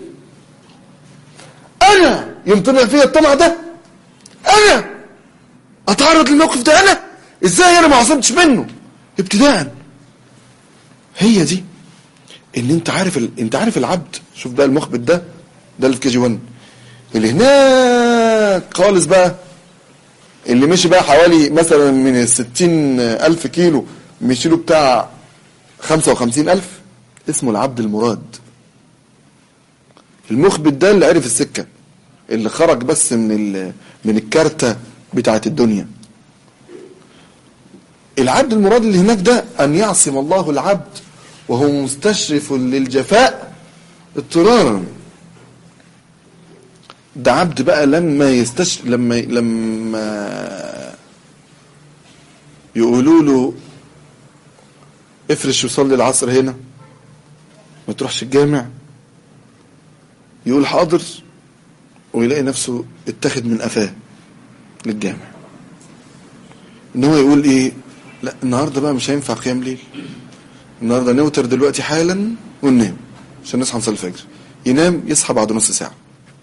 انا يمتنع فيا الطمع ده انا اتعرض للموقف ده انا ازاي انا ما عصمتش منه ابتداء هي دي ان انت عارف ال... انت عارف العبد شوف بقى المخبت ده ده اللي في كي جي 1 اللي هناك خالص بقى اللي مشي بقى حوالي مثلا من الستين ألف كيلو مشي له بتاع خمسة وخمسين ألف اسمه العبد المراد المخبت ده اللي عرف السكة اللي خرج بس من من الكارتة بتاعت الدنيا العبد المراد اللي هناك ده أن يعصم الله العبد وهو مستشرف للجفاء اضطرارا ده عبد بقى لما يستش لما لما يقولوا له افرش وصلي العصر هنا ما تروحش الجامع يقول حاضر ويلاقي نفسه اتخذ من قفاه للجامع ان هو يقول ايه لا النهارده بقى مش هينفع قيام ليل النهارده نوتر دلوقتي حالا وننام عشان نصحى نصلي الفجر ينام يصحى بعد نص ساعه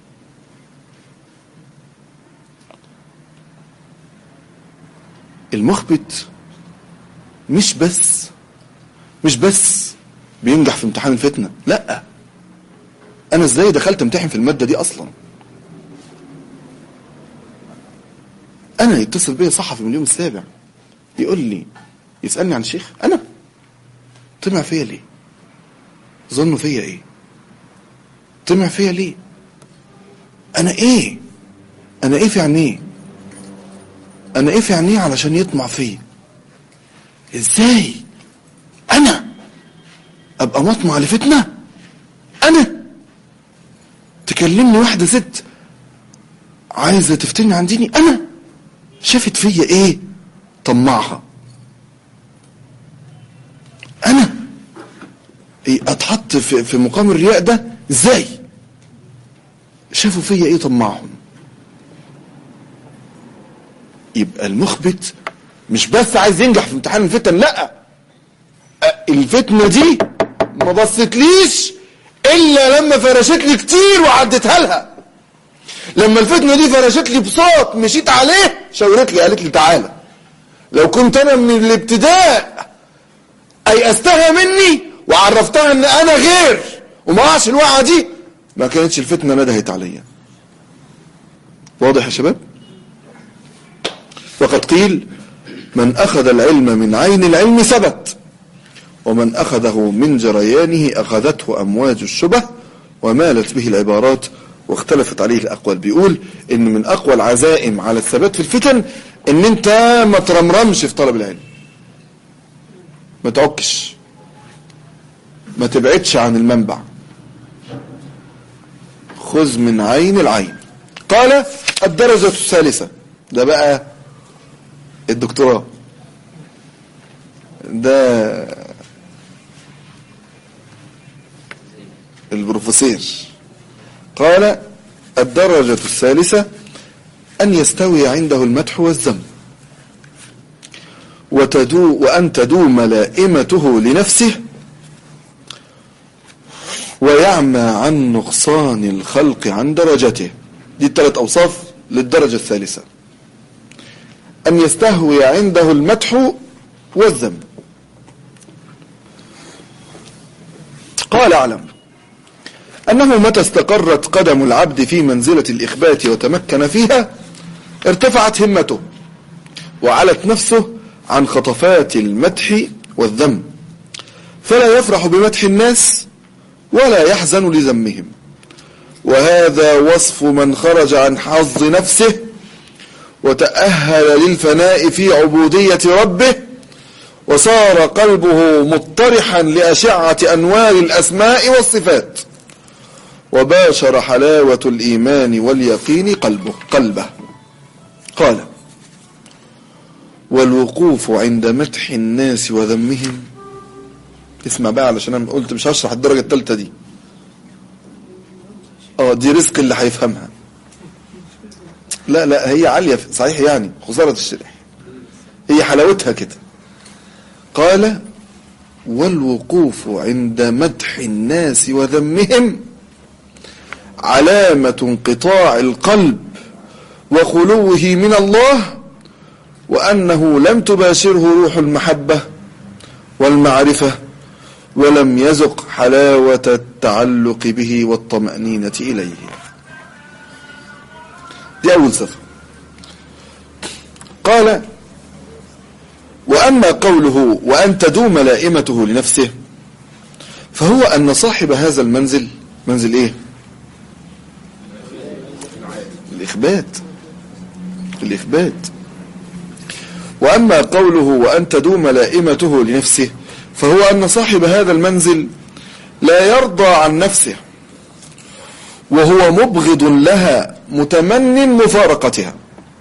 المخبت مش بس مش بس بينجح في امتحان الفتنة لا انا ازاي دخلت امتحن في المادة دي اصلا انا يتصل بيا صحفي من اليوم السابع يقول لي يسألني عن الشيخ انا طمع فيا ليه ظنوا فيا ايه طمع فيا ليه انا ايه انا ايه في عينيه انا ايه في عينيه علشان يطمع فيا ازاي انا ابقى مطمع لفتنه انا تكلمني واحده ست عايزه تفتني عن ديني انا شافت فيا ايه طمعها انا إيه اتحط في, في مقام الرياء ده ازاي شافوا فيا ايه طمعهم يبقى المخبت مش بس عايز ينجح في امتحان الفتن لا الفتنه دي ما بصتليش الا لما فرشت لي كتير وعديتها لها لما الفتنه دي فرشت لي بصوت مشيت عليه شاورت لي قالت لي تعالى لو كنت انا من الابتداء ايأستها مني وعرفتها ان انا غير وما وقعش الوقعه دي ما كانتش الفتنه ندهت عليا واضح يا شباب وقد قيل من اخذ العلم من عين العلم ثبت ومن اخذه من جريانه اخذته امواج الشبه ومالت به العبارات واختلفت عليه الاقوال بيقول ان من اقوى العزائم على الثبات في الفتن ان انت ما ترمرمش في طلب العلم ما تعكش ما تبعدش عن المنبع خذ من عين العين قال الدرجة الثالثة ده بقى الدكتوراه ده البروفيسور قال الدرجة الثالثة أن يستوي عنده المدح والذم وتدو وأن تدوم لائمته لنفسه ويعمى عن نقصان الخلق عن درجته دي الثلاث أوصاف للدرجة الثالثة أن يستهوي عنده المدح والذم قال اعلم أنه متى استقرت قدم العبد في منزلة الإخبات وتمكن فيها ارتفعت همته وعلت نفسه عن خطفات المدح والذم فلا يفرح بمدح الناس ولا يحزن لذمهم وهذا وصف من خرج عن حظ نفسه وتأهل للفناء في عبودية ربه وصار قلبه مطرحا لأشعة أنوار الأسماء والصفات وباشر حلاوة الإيمان واليقين قلبه قلبه قال والوقوف عند مدح الناس وذمهم اسمع بقى علشان انا قلت مش هشرح الدرجة الثالثة دي اه دي رزق اللي هيفهمها لا لا هي عالية صحيح يعني خسارة الشرح هي حلاوتها كده قال والوقوف عند مدح الناس وذمهم علامة انقطاع القلب وخلوه من الله وأنه لم تباشره روح المحبة والمعرفة ولم يزق حلاوة التعلق به والطمأنينة إليه دي أول صفة قال وأما قوله وأن تدوم لائمته لنفسه فهو أن صاحب هذا المنزل منزل إيه الإخبات الإخبات وأما قوله وأن تدوم لائمته لنفسه فهو أن صاحب هذا المنزل لا يرضى عن نفسه وهو مبغض لها متمن مفارقتها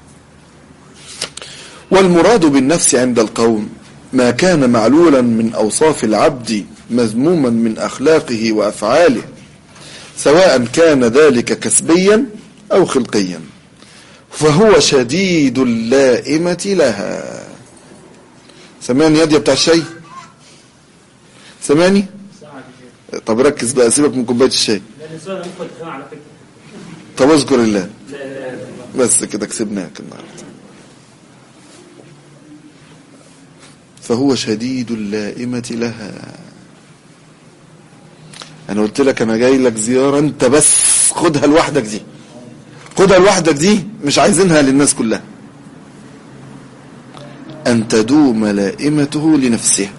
والمراد بالنفس عند القوم ما كان معلولا من أوصاف العبد مذموما من أخلاقه وأفعاله سواء كان ذلك كسبيا أو خلقيا فهو شديد اللائمة لها سمعني يد بتاع الشاي سمعني طب ركز بقى سيبك من كوبايه الشاي طب اذكر الله بس كده كسبناك النهارده فهو شديد اللائمة لها انا قلت لك انا جاي لك زيارة انت بس خدها لوحدك دي خدها لوحدك دي مش عايزينها للناس كلها ان تدوم لائمته لنفسه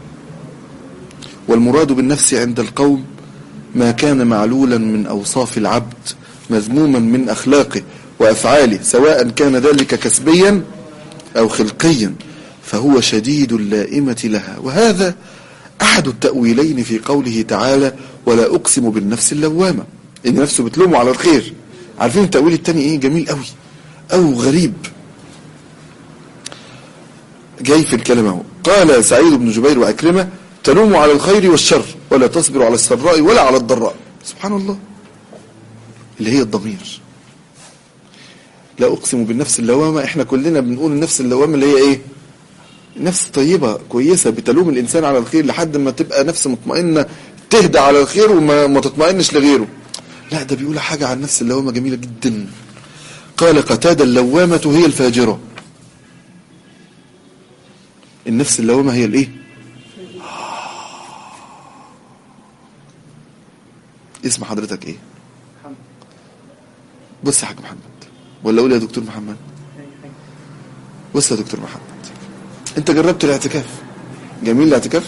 والمراد بالنفس عند القوم ما كان معلولا من أوصاف العبد مذموما من أخلاقه وأفعاله سواء كان ذلك كسبيا أو خلقيا فهو شديد اللائمة لها وهذا أحد التأويلين في قوله تعالى ولا أقسم بالنفس اللوامة إن نفسه بتلومه على الخير عارفين التأويل التاني إيه جميل قوي أو غريب جاي في الكلمة قال سعيد بن جبير وأكرمة تلوم على الخير والشر ولا تصبر على السراء ولا على الضراء سبحان الله اللي هي الضمير لا أقسم بالنفس اللوامة احنا كلنا بنقول النفس اللوامة اللي هي ايه نفس طيبة كويسة بتلوم الإنسان على الخير لحد ما تبقى نفس مطمئنة تهدى على الخير وما ما تطمئنش لغيره لا ده بيقول حاجة عن نفس اللوامة جميلة جدا قال قتادة اللوامة هي الفاجرة النفس اللوامة هي الايه اسم حضرتك ايه بص يا حاج محمد ولا اقول يا دكتور محمد بص يا دكتور محمد انت جربت الاعتكاف جميل الاعتكاف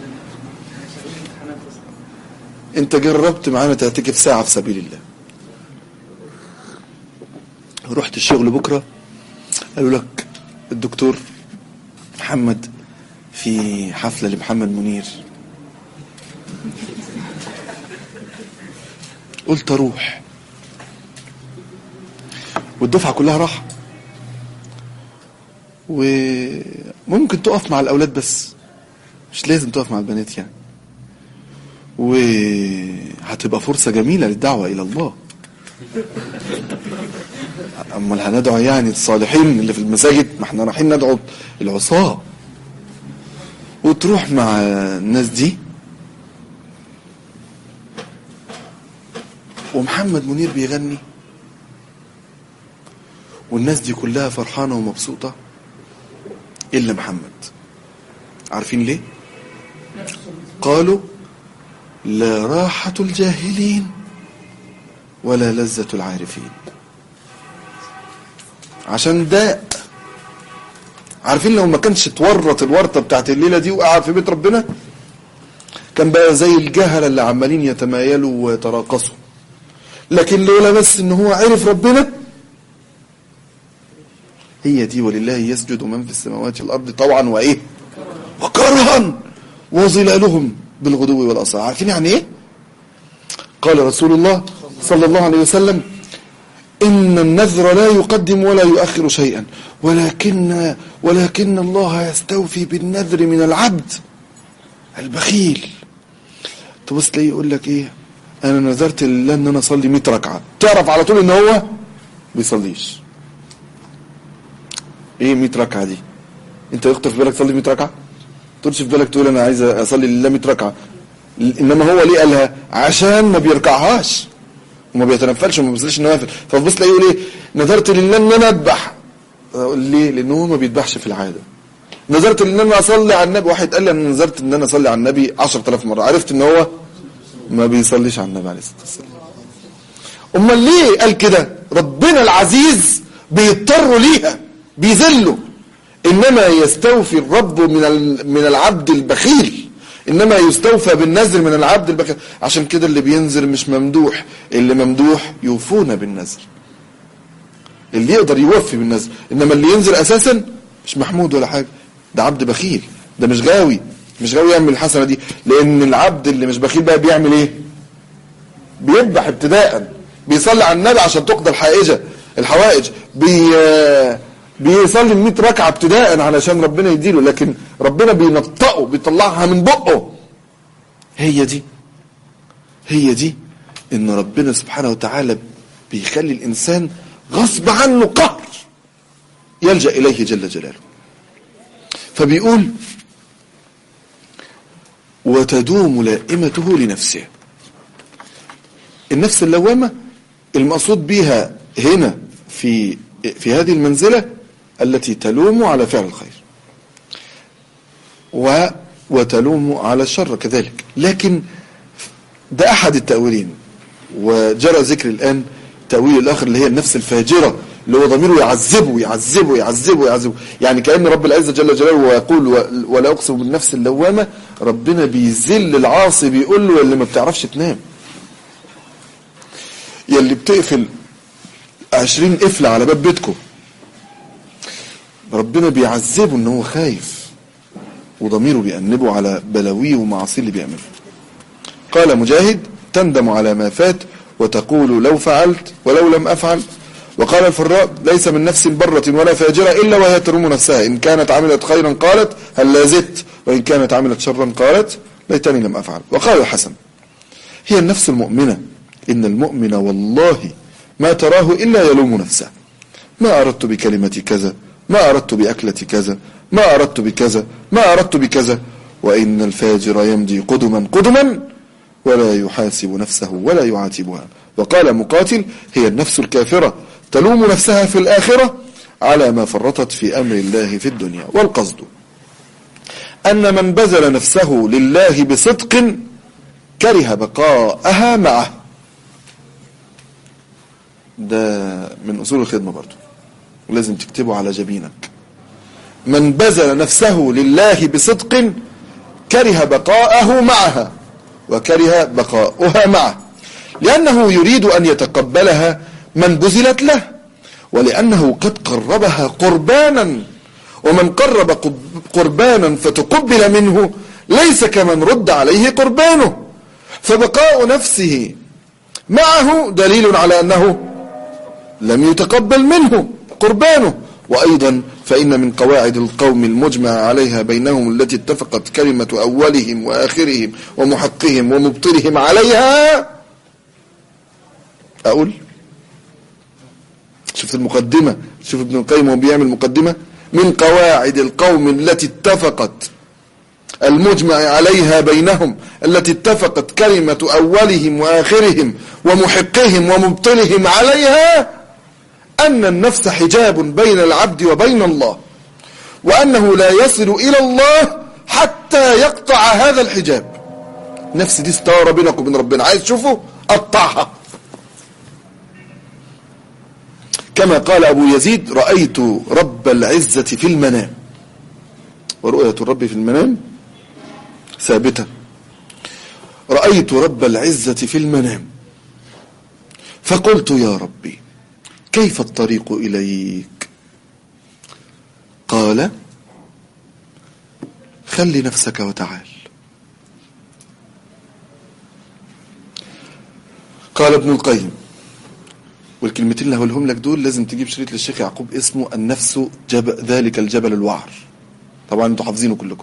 انت جربت معانا تعتكف ساعة في سبيل الله رحت الشغل بكرة قالوا لك الدكتور محمد في حفلة لمحمد منير قلت اروح والدفعة كلها راحة وممكن تقف مع الأولاد بس مش لازم تقف مع البنات يعني وهتبقى فرصة جميلة للدعوة إلى الله أمال هندعو يعني الصالحين اللي في المساجد ما احنا رايحين ندعو العصاة وتروح مع الناس دي ومحمد منير بيغني والناس دي كلها فرحانة ومبسوطة إلا محمد عارفين ليه قالوا لا راحة الجاهلين ولا لذة العارفين عشان ده عارفين لو ما كانش اتورط الورطة بتاعت الليلة دي وقع في بيت ربنا كان بقى زي الجهلة اللي عمالين يتمايلوا ويتراقصوا لكن لولا بس ان هو عرف ربنا هي دي ولله يسجد من في السماوات والارض طوعا وايه وكرها وظلالهم بالغدو والاصال عارفين يعني ايه قال رسول الله صلى الله عليه وسلم إن النذر لا يقدم ولا يؤخر شيئا ولكن ولكن الله يستوفي بالنذر من العبد البخيل تبص تلاقيه يقول لك ايه انا نذرت لله ان انا اصلي 100 ركعه تعرف على طول ان هو بيصليش ايه 100 ركعه دي انت يخطر في بالك تصلي 100 ركعه تقولش في بالك تقول انا عايز اصلي لله 100 ركعه انما هو ليه قالها عشان ما بيركعهاش وما بيتنفلش وما بيصليش النوافل فتبص تلاقيه يقول ايه نذرت لله ان انا اذبح اقول ليه لان هو ما بيذبحش في العاده نذرت ان انا اصلي على النبي واحد قال لي انا نذرت ان انا اصلي على النبي 10000 مره عرفت ان هو ما بيصليش على النبي عليه الصلاه والسلام امال ليه قال كده ربنا العزيز بيضطروا ليها بيذلوا انما يستوفي الرب من من العبد البخيل انما يستوفى بالنذر من العبد البخيل عشان كده اللي بينذر مش ممدوح اللي ممدوح يوفون بالنذر اللي يقدر يوفي بالنذر انما اللي ينذر اساسا مش محمود ولا حاجه ده عبد بخيل ده مش غاوي مش غاوي يعمل الحسنه دي لان العبد اللي مش بخيل بقى بيعمل ايه بيذبح ابتداء بيصلي على النبي عشان تقضى الحائجه الحوائج بي بيصلي 100 ركعه ابتداء علشان ربنا يديله لكن ربنا بينطقه بيطلعها من بقه هي دي هي دي ان ربنا سبحانه وتعالى بيخلي الانسان غصب عنه قهر يلجا اليه جل جلاله فبيقول وتدوم لائمته لنفسه النفس اللوامه المقصود بها هنا في في هذه المنزله التي تلوم على فعل الخير و وتلوم على الشر كذلك لكن ده احد التاويلين وجرى ذكر الان تاويل الاخر اللي هي النفس الفاجره اللي هو ضميره يعذبه يعذبه يعذبه يعذبه يعني كأن رب العزة جل جلاله ويقول ولا أقسم بالنفس اللوامة ربنا بيذل العاصي بيقول له اللي ما بتعرفش تنام يلي بتقفل عشرين قفلة على باب بيتكم ربنا بيعذبه ان هو خايف وضميره بيأنبه على بلاويه ومعاصيه اللي بيعمله قال مجاهد تندم على ما فات وتقول لو فعلت ولو لم أفعل وقال الفراء ليس من نفس برة ولا فاجرة إلا وهي ترم نفسها إن كانت عملت خيرا قالت هل لا زدت وإن كانت عملت شرا قالت ليتني لم أفعل وقال الحسن هي النفس المؤمنة إن المؤمن والله ما تراه إلا يلوم نفسه ما أردت بكلمة كذا ما أردت بأكلة كذا ما أردت بكذا ما أردت بكذا وإن الفاجر يمضي قدما قدما ولا يحاسب نفسه ولا يعاتبها وقال مقاتل هي النفس الكافرة تلوم نفسها في الآخرة على ما فرطت في أمر الله في الدنيا والقصد أن من بذل نفسه لله بصدق كره بقاءها معه ده من أصول الخدمة برضو ولازم تكتبه على جبينك من بذل نفسه لله بصدق كره بقاءه معها وكره بقاؤها معه لأنه يريد أن يتقبلها من بذلت له ولأنه قد قربها قربانا ومن قرب قربانا فتقبل منه ليس كمن رد عليه قربانه فبقاء نفسه معه دليل على أنه لم يتقبل منه قربانه وأيضا فإن من قواعد القوم المجمع عليها بينهم التي اتفقت كلمة أولهم وآخرهم ومحقهم ومبطلهم عليها أقول شفت المقدمة شوف ابن القيم وهو بيعمل مقدمة من قواعد القوم التي اتفقت المجمع عليها بينهم التي اتفقت كلمة أولهم وآخرهم ومحقهم ومبطلهم عليها أن النفس حجاب بين العبد وبين الله وأنه لا يصل إلى الله حتى يقطع هذا الحجاب نفس دي استوى بينك وبين ربنا عايز تشوفه قطعها كما قال أبو يزيد رأيت رب العزة في المنام ورؤية الرب في المنام ثابتة رأيت رب العزة في المنام فقلت يا ربي كيف الطريق إليك قال خلي نفسك وتعال قال ابن القيم والكلمتين اللي هقولهم لك دول لازم تجيب شريط للشيخ يعقوب اسمه النفس جب ذلك الجبل الوعر طبعا انتوا حافظينه كلكم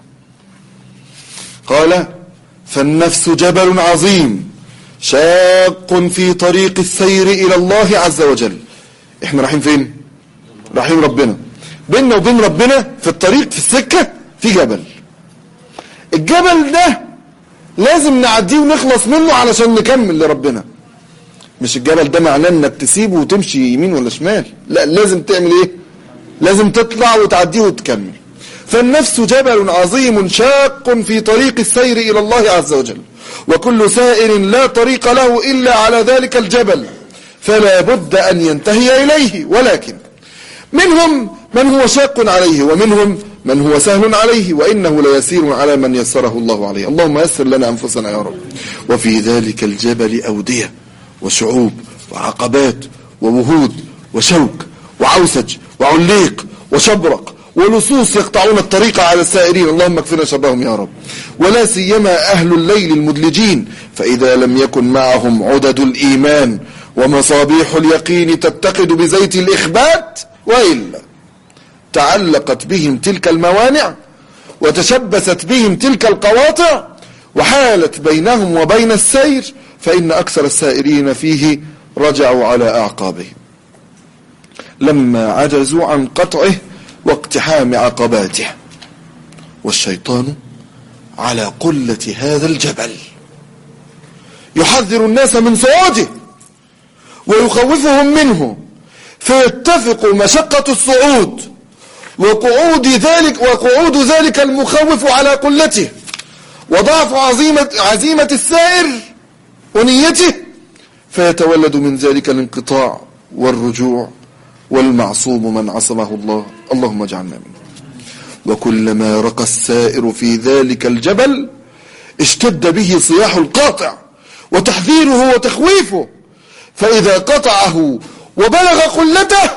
قال فالنفس جبل عظيم شاق في طريق السير إلى الله عز وجل احنا رايحين فين رايحين ربنا بيننا وبين ربنا في الطريق في السكة في جبل الجبل ده لازم نعديه ونخلص منه علشان نكمل لربنا مش الجبل ده معناه انك تسيبه وتمشي يمين ولا شمال لا لازم تعمل ايه لازم تطلع وتعديه وتكمل فالنفس جبل عظيم شاق في طريق السير إلى الله عز وجل وكل سائر لا طريق له إلا على ذلك الجبل فلا بد أن ينتهي إليه ولكن منهم من هو شاق عليه ومنهم من هو سهل عليه وإنه ليسير على من يسره الله عليه اللهم يسر لنا أنفسنا يا رب وفي ذلك الجبل أودية وشعوب وعقبات ووهود وشوك وعوسج وعليق وشبرق ولصوص يقطعون الطريق على السائرين اللهم اكفنا شرهم يا رب ولا سيما أهل الليل المدلجين فإذا لم يكن معهم عدد الإيمان ومصابيح اليقين تتقد بزيت الإخبات وإلا تعلقت بهم تلك الموانع وتشبثت بهم تلك القواطع وحالت بينهم وبين السير فإن أكثر السائرين فيه رجعوا على أعقابهم لما عجزوا عن قطعه واقتحام عقباته والشيطان على قلة هذا الجبل يحذر الناس من صعوده ويخوفهم منه فيتفق مشقة الصعود وقعود ذلك وقعود ذلك المخوف على قلته وضعف عزيمة, عزيمة السائر ونيته فيتولد من ذلك الانقطاع والرجوع والمعصوم من عصمه الله اللهم اجعلنا منه وكلما رقى السائر في ذلك الجبل اشتد به صياح القاطع وتحذيره وتخويفه فإذا قطعه وبلغ قلته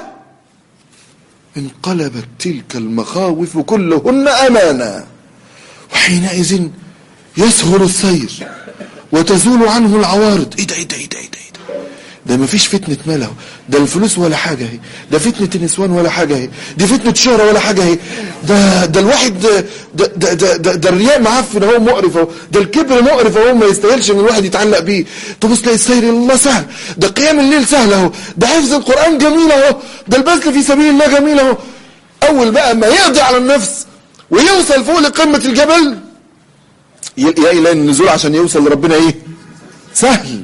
انقلبت تلك المخاوف كلهن أمانا وحينئذ يسهل السير وتزول عنه العوارض ايه ده ايه ده ايه ده ايه ده ده ما فيش فتنة مال اهو ده الفلوس ولا حاجة اهي ده فتنة النسوان ولا حاجة اهي دي فتنة شهرة ولا حاجة اهي ده ده الواحد ده ده ده, ده, ده الرياء معفن اهو مقرف اهو ده الكبر مقرف اهو ما يستاهلش ان الواحد يتعلق بيه تبص تلاقي السير الى الله سهل ده قيام الليل سهل اهو ده حفظ القرآن جميل اهو ده البذل في سبيل الله جميل اهو اول بقى ما يقضي على النفس ويوصل فوق لقمة الجبل يلاقي النزول عشان يوصل لربنا ايه سهل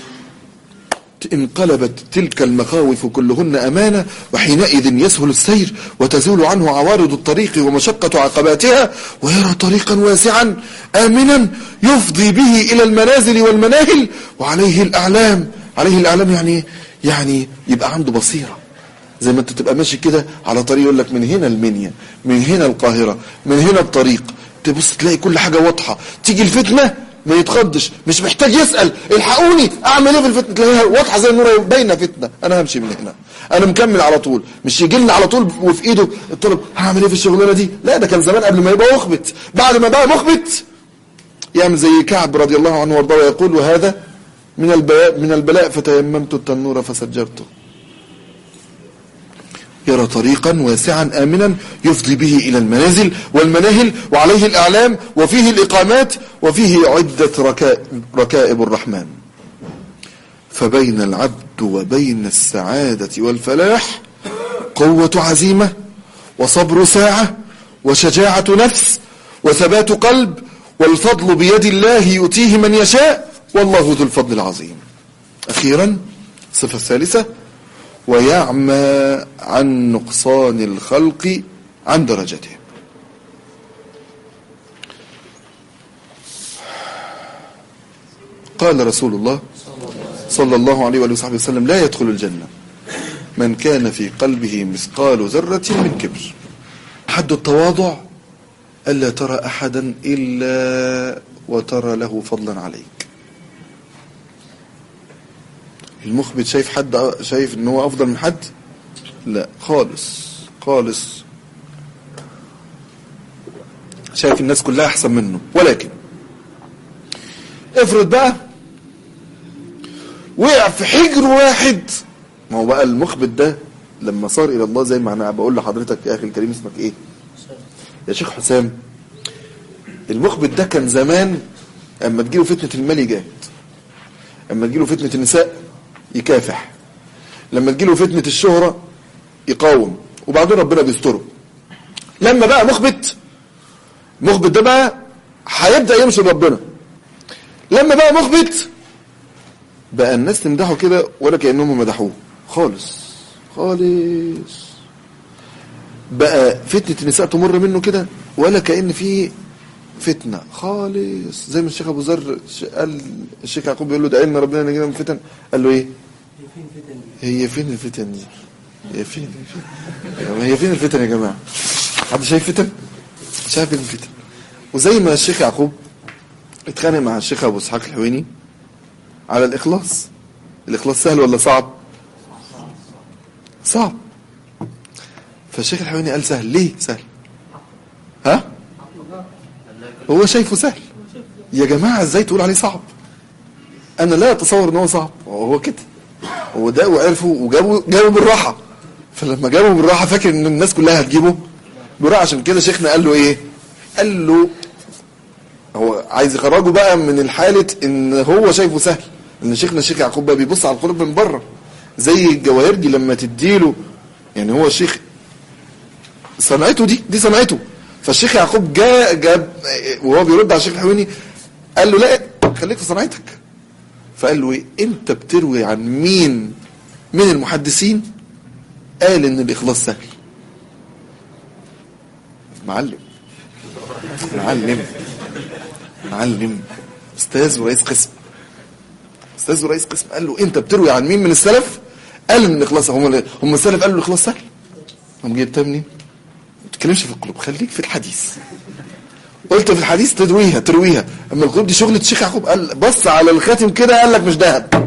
انقلبت تلك المخاوف كلهن أمانة وحينئذ يسهل السير وتزول عنه عوارض الطريق ومشقة عقباتها ويرى طريقا واسعا آمنا يفضي به إلى المنازل والمناهل وعليه الأعلام عليه الأعلام يعني يعني يبقى عنده بصيرة زي ما انت تبقى ماشي كده على طريق يقول لك من هنا المنيا من هنا القاهرة من هنا الطريق تبص تلاقي كل حاجة واضحة تيجي الفتنة ما يتخضش مش محتاج يسأل الحقوني اعمل ايه في الفتنة تلاقيها واضحة زي النور باينة فتنة انا همشي من هنا انا مكمل على طول مش يجي لنا على طول وفي ايده الطلب هعمل ايه في الشغلانة دي لا ده كان زمان قبل ما يبقى مخبت بعد ما بقى مخبت يعمل زي كعب رضي الله عنه وارضاه ويقول وهذا من البلاء من البلاء فتيممت التنور فسجرته يرى طريقا واسعا آمنا يفضي به إلى المنازل والمناهل وعليه الأعلام وفيه الإقامات وفيه عدة ركائب, ركائب الرحمن فبين العبد وبين السعادة والفلاح قوة عزيمة وصبر ساعة وشجاعة نفس وثبات قلب والفضل بيد الله يؤتيه من يشاء والله ذو الفضل العظيم أخيرا الصفة الثالثة ويعمى عن نقصان الخلق عن درجته قال رسول الله صلى الله عليه وآله وصحبه وسلم لا يدخل الجنة من كان في قلبه مثقال ذرة من كبر حد التواضع ألا ترى أحدا إلا وترى له فضلا عليك المخبت شايف حد شايف ان هو افضل من حد لا خالص خالص شايف الناس كلها احسن منه ولكن افرض بقى وقع في حجر واحد ما هو بقى المخبت ده لما صار الى الله زي ما انا بقول لحضرتك يا اخي الكريم اسمك ايه يا شيخ حسام المخبت ده كان زمان اما تجيله فتنه المال يجاهد اما تجيله فتنه النساء يكافح لما تجيله فتنة الشهرة يقاوم وبعدين ربنا بيستره لما بقى مخبت مخبت ده بقى هيبدأ يمشي ربنا لما بقى مخبت بقى الناس تمدحه كده ولا كأنهم مدحوه خالص خالص بقى فتنة النساء تمر منه كده ولا كأن في فتنة خالص زي ما الشيخ ابو ذر قال الشيخ يعقوب بيقول له ده علم ربنا نجينا من فتن قال له ايه هي فين الفتن دي هي فين هي فين الفتن يا جماعه حد شايف فتن شايف فين الفتن وزي ما الشيخ يعقوب اتخانق مع الشيخ ابو اسحاق الحويني على الاخلاص الاخلاص سهل ولا صعب صعب فالشيخ الحويني قال سهل ليه سهل ها هو شايفه سهل يا جماعة ازاي تقول عليه صعب انا لا اتصور ان هو صعب وهو كده هو ده وعرفوا وجابوا جابوا بالراحة فلما جابوا بالراحة فاكر ان الناس كلها هتجيبه بالراحة عشان كده شيخنا قال له ايه قال له هو عايز يخرجه بقى من الحالة ان هو شايفه سهل ان شيخنا الشيخ يعقوب بقى بيبص على القلوب من بره زي الجواهرجي لما تديله يعني هو الشيخ صنعته دي دي صنعته فالشيخ يعقوب جاء جاب وهو بيرد على الشيخ الحويني قال له لا خليك في صنعتك فقال له ايه انت بتروي عن مين من المحدثين قال ان الاخلاص سهل معلم معلم معلم استاذ ورئيس قسم استاذ ورئيس قسم قال له انت بتروي عن مين من السلف قال ان الاخلاص هم هم السلف قالوا الاخلاص سهل هم جبتها منين ما تتكلمش في القلوب خليك في الحديث قلت في الحديث ترويها ترويها اما القلوب دي شغله الشيخ يعقوب قال بص على الخاتم كده قال لك مش ذهب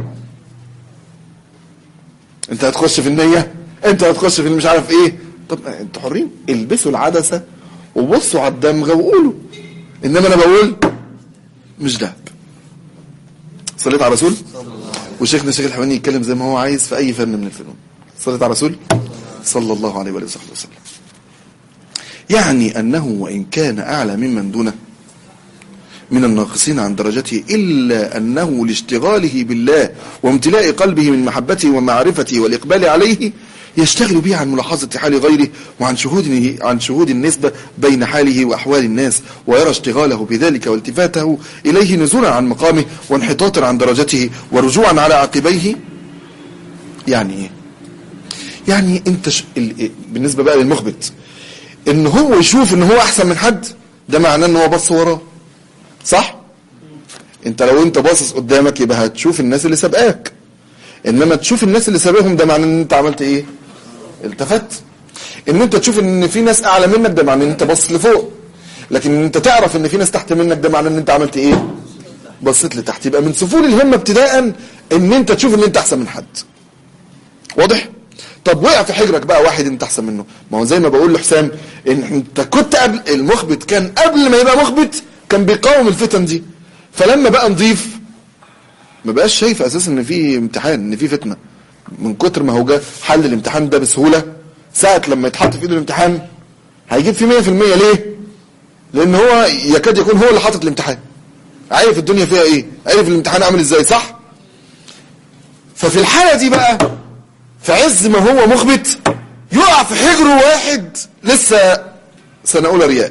انت هتخش في النيه انت هتخش في مش عارف ايه طب انتوا حرين البسوا العدسه وبصوا على الدمغه وقولوا انما انا بقول مش ذهب صليت على رسول وشيخنا الشيخ الحواني يتكلم زي ما هو عايز في اي فن من الفنون صليت على رسول صلى الله عليه وآله وصحبه وسلم يعني أنه وإن كان أعلى ممن دونه من الناقصين عن درجته إلا أنه لاشتغاله بالله وامتلاء قلبه من محبته ومعرفته والإقبال عليه يشتغل به عن ملاحظة حال غيره وعن شهود عن شهود النسبة بين حاله وأحوال الناس ويرى اشتغاله بذلك والتفاته إليه نزولا عن مقامه وانحطاطا عن درجته ورجوعا على عقبيه يعني إيه؟ يعني انت ش... ال... بالنسبة بقى للمخبت ان هو يشوف ان هو احسن من حد ده معناه ان هو بص وراه صح انت لو انت باصص قدامك يبقى هتشوف الناس اللي سابقاك انما تشوف الناس اللي سابقهم ده معناه ان انت عملت ايه التفت ان انت تشوف ان في ناس اعلى منك ده معناه ان انت بص لفوق لكن ان انت تعرف ان في ناس تحت منك ده معناه ان انت عملت ايه بصيت لتحت يبقى من سفول الهمه ابتداء ان انت تشوف ان انت احسن من حد واضح طب وقع في حجرك بقى واحد انت احسن منه ما هو زي ما بقول لحسام ان انت كنت قبل المخبت كان قبل ما يبقى مخبت كان بيقاوم الفتن دي فلما بقى نضيف ما بقاش شايف اساسا ان في امتحان ان في فتنه من كتر ما هو جه حل الامتحان ده بسهوله ساعه لما يتحط في ايده الامتحان هيجيب فيه 100% ليه؟ لان هو يكاد يكون هو اللي حاطط الامتحان عارف الدنيا فيها ايه عارف الامتحان عامل ازاي صح ففي الحالة دي بقى في عز ما هو مخبت يقع في حجره واحد لسه سنة أولى رياء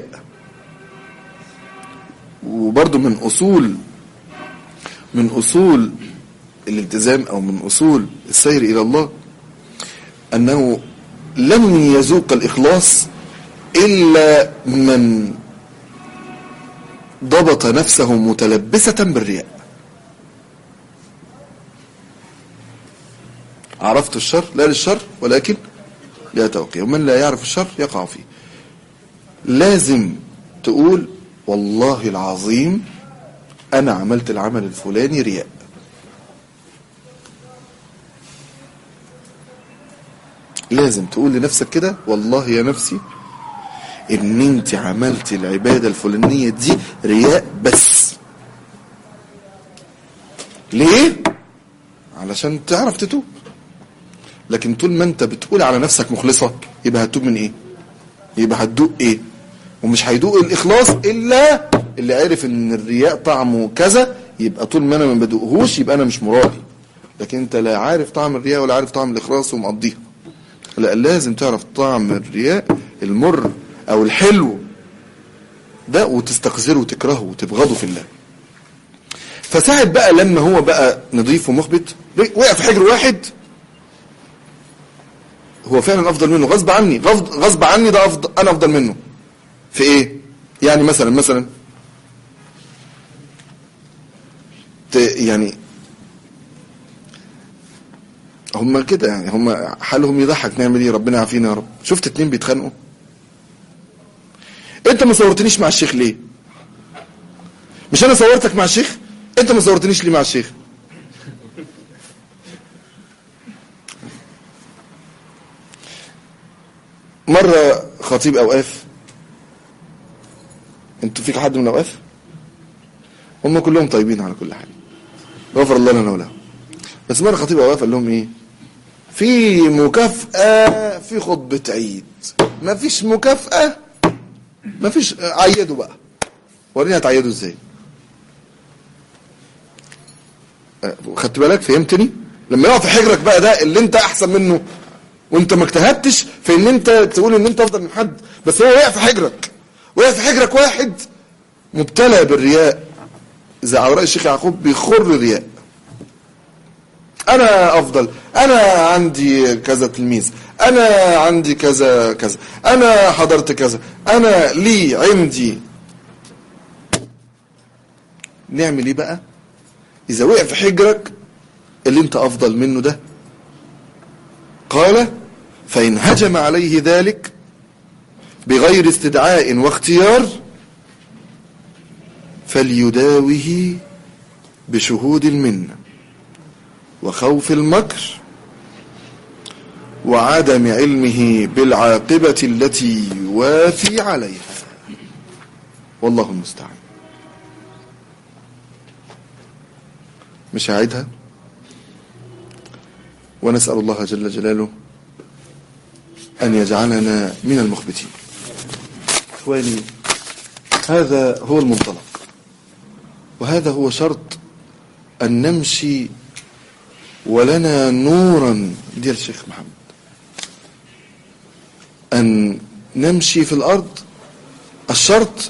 وبرضه من أصول من أصول الالتزام أو من أصول السير إلى الله أنه لم يذوق الإخلاص إلا من ضبط نفسه متلبسة بالرياء عرفت الشر لا للشر ولكن لا توقي ومن لا يعرف الشر يقع فيه لازم تقول والله العظيم أنا عملت العمل الفلاني رياء لازم تقول لنفسك كده والله يا نفسي ان انت عملت العبادة الفلانية دي رياء بس ليه علشان تعرف تتوب لكن طول ما انت بتقول على نفسك مخلصة يبقى هتتوب من ايه يبقى هتدوق ايه ومش هيدوق الاخلاص الا اللي عرف ان الرياء طعمه كذا يبقى طول ما انا ما بدوقهوش يبقى انا مش مرائي لكن انت لا عارف طعم الرياء ولا عارف طعم الاخلاص ومقضيها لا لازم تعرف طعم الرياء المر او الحلو ده وتستقذره وتكرهه وتبغضه في الله فساعد بقى لما هو بقى نظيف ومخبت وقع في حجر واحد هو فعلا افضل منه غصب عني غصب عني ده أفضل انا افضل منه في ايه يعني مثلا مثلا يعني هم كده يعني هم حالهم يضحك نعمل ايه ربنا يعافينا يا رب شفت اتنين بيتخانقوا انت ما صورتنيش مع الشيخ ليه مش انا صورتك مع الشيخ انت ما صورتنيش ليه مع الشيخ مرة خطيب اوقاف انتوا فيك حد من الاوقاف هم كلهم طيبين على كل حال غفر الله لنا ولهم بس مرة خطيب اوقاف قال لهم ايه في مكافأة في خطبة عيد ما فيش مكافأة ما فيش عيدوا بقى وريني هتعيدوا ازاي خدت بالك فهمتني لما يقع في حجرك بقى ده اللي انت احسن منه وانت ما اجتهدتش في ان انت تقول ان انت افضل من حد بس هو وقع في حجرك وقع في حجرك واحد مبتلى بالرياء زي عوراء الشيخ يعقوب بيخر رياء انا افضل انا عندي كذا تلميذ انا عندي كذا كذا انا حضرت كذا انا لي عندي نعمل ايه بقى اذا وقع في حجرك اللي انت افضل منه ده قال فان هجم عليه ذلك بغير استدعاء واختيار فليداوه بشهود المنه وخوف المكر وعدم علمه بالعاقبة التي يوافي عليها والله المستعان مش هعيدها ونسأل الله جل جلاله أن يجعلنا من المخبتين إخواني هذا هو المنطلق وهذا هو شرط أن نمشي ولنا نورا ديال الشيخ محمد أن نمشي في الأرض الشرط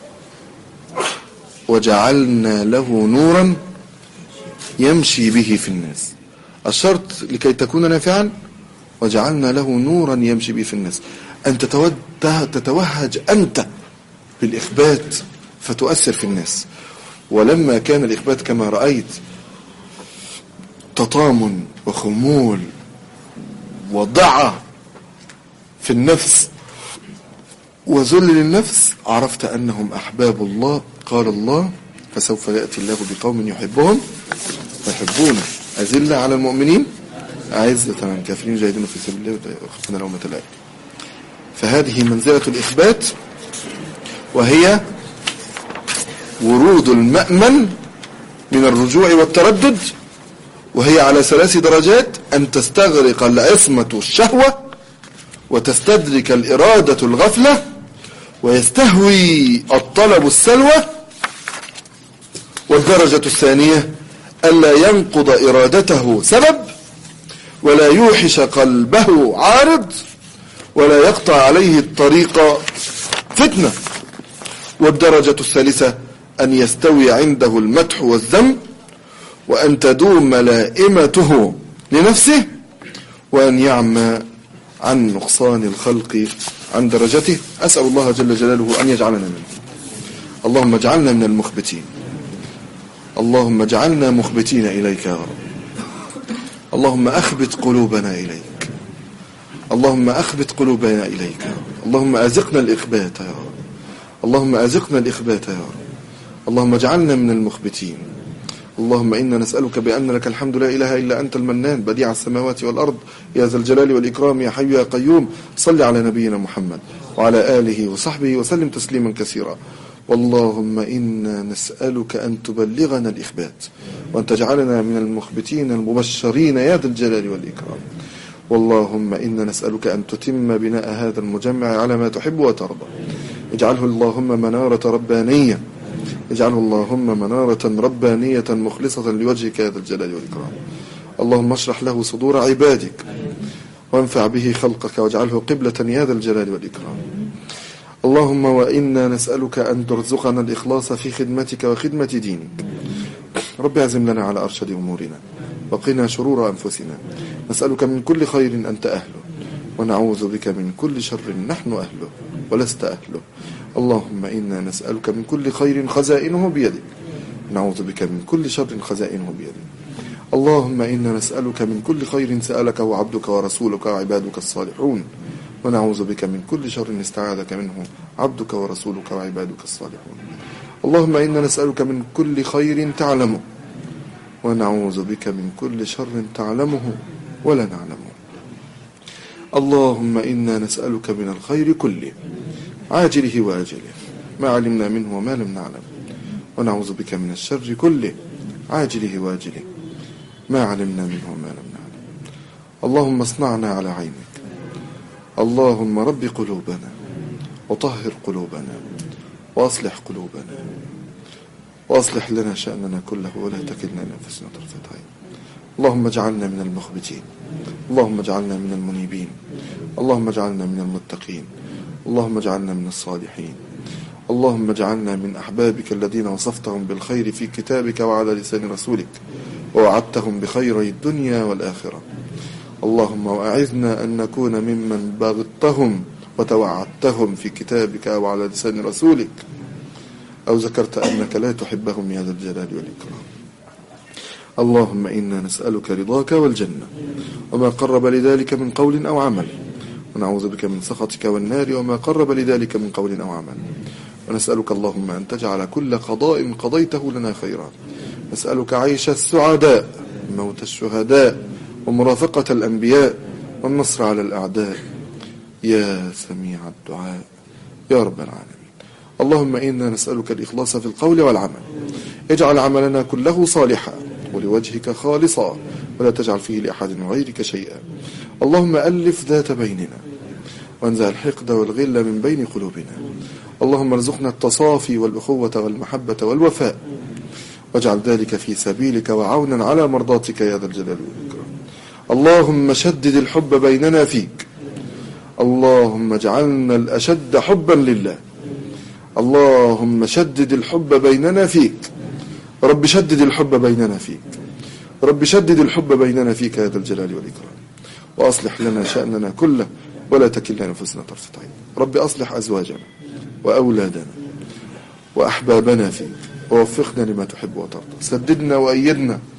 وجعلنا له نورا يمشي به في الناس الشرط لكي تكون نافعا وجعلنا له نورا يمشي به في الناس أن تتوهج أنت بالإخبات فتؤثر في الناس ولما كان الإخبات كما رأيت تطامن وخمول وضعة في النفس وذل للنفس عرفت أنهم أحباب الله قال الله فسوف يأتي الله بقوم يحبهم ويحبونه أذلة على المؤمنين أعزة على الكافرين جاهدين في سبيل الله وخفنا لومة لائم فهذه منزلة الإثبات وهي ورود المأمن من الرجوع والتردد وهي على ثلاث درجات أن تستغرق العصمة الشهوة وتستدرك الإرادة الغفلة ويستهوي الطلب السلوى والدرجة الثانية ألا ينقض إرادته سبب ولا يوحش قلبه عارض ولا يقطع عليه الطريق فتنة والدرجة الثالثة أن يستوي عنده المدح والذم وأن تدوم ملائمته لنفسه وأن يعمى عن نقصان الخلق عن درجته أسأل الله جل جلاله أن يجعلنا منه اللهم اجعلنا من المخبتين اللهم اجعلنا مخبتين إليك يا رب اللهم أخبت قلوبنا إليك اللهم أخبت قلوبنا إليك يا رب اللهم أزقنا الإخبات يا رب اللهم أزقنا الإخبات يا رب اللهم اجعلنا من المخبتين اللهم إنا نسألك بأن لك الحمد لا إله إلا أنت المنان بديع السماوات والأرض يا ذا الجلال والإكرام يا حي يا قيوم صل على نبينا محمد وعلى آله وصحبه وسلم تسليما كثيرا واللهم إنا نسألك أن تبلغنا الإخبات وأن تجعلنا من المخبتين المبشرين يا ذا الجلال والإكرام واللهم إنا نسألك أن تتم بناء هذا المجمع على ما تحب وترضى اجعله اللهم منارة ربانية اجعله اللهم منارة ربانية مخلصة لوجهك يا ذا الجلال والإكرام اللهم اشرح له صدور عبادك وانفع به خلقك واجعله قبلة يا ذا الجلال والإكرام اللهم وإنا نسألك أن ترزقنا الإخلاص في خدمتك وخدمة دينك رب اعزم لنا على أرشد أمورنا وقنا شرور أنفسنا نسألك من كل خير أنت أهله ونعوذ بك من كل شر نحن أهله ولست أهله اللهم إنا نسألك من كل خير خزائنه بيدك نعوذ بك من كل شر خزائنه بيدك اللهم إنا نسألك من كل خير سألكه عبدك ورسولك وعبادك الصالحون ونعوذ بك من كل شر استعاذك منه عبدك ورسولك وعبادك الصالحون اللهم إنا نسألك من كل خير تعلمه ونعوذ بك من كل شر تعلمه ولا نعلمه اللهم إنا نسألك من الخير كله عاجله وآجله ما علمنا منه وما لم نعلم ونعوذ بك من الشر كله عاجله وآجله ما علمنا منه وما لم نعلم اللهم اصنعنا على عينك اللهم رب قلوبنا وطهر قلوبنا وأصلح قلوبنا وأصلح لنا شأننا كله ولا تكلنا لأنفسنا طرفة عين اللهم اجعلنا من المخبتين اللهم اجعلنا من المنيبين اللهم اجعلنا من المتقين اللهم اجعلنا من الصالحين اللهم اجعلنا من أحبابك الذين وصفتهم بالخير في كتابك وعلى لسان رسولك ووعدتهم بخيري الدنيا والآخرة اللهم وأعذنا أن نكون ممن بغضتهم وتوعدتهم في كتابك أو على لسان رسولك أو ذكرت أنك لا تحبهم يا ذا الجلال والإكرام اللهم إنا نسألك رضاك والجنة وما قرب لذلك من قول أو عمل ونعوذ بك من سخطك والنار وما قرب لذلك من قول أو عمل ونسألك اللهم أن تجعل كل قضاء قضيته لنا خيرا نسألك عيش السعداء موت الشهداء ومرافقة الأنبياء والنصر على الأعداء يا سميع الدعاء يا رب العالمين اللهم إنا نسألك الإخلاص في القول والعمل اجعل عملنا كله صالحا ولوجهك خالصا ولا تجعل فيه لأحد غيرك شيئا اللهم ألف ذات بيننا وانزع الحقد والغل من بين قلوبنا اللهم ارزقنا التصافي والأخوة والمحبة والوفاء واجعل ذلك في سبيلك وعونا على مرضاتك يا ذا الجلال والإكرام اللهم شدد الحب بيننا فيك اللهم اجعلنا الأشد حبا لله اللهم شدد الحب بيننا فيك رب شدد الحب بيننا فيك رب شدد الحب بيننا فيك يا ذا الجلال والإكرام وأصلح لنا شأننا كله ولا تكلنا نفسنا طرفة عين رب أصلح أزواجنا وأولادنا وأحبابنا فيك ووفقنا لما تحب وترضى سددنا وأيدنا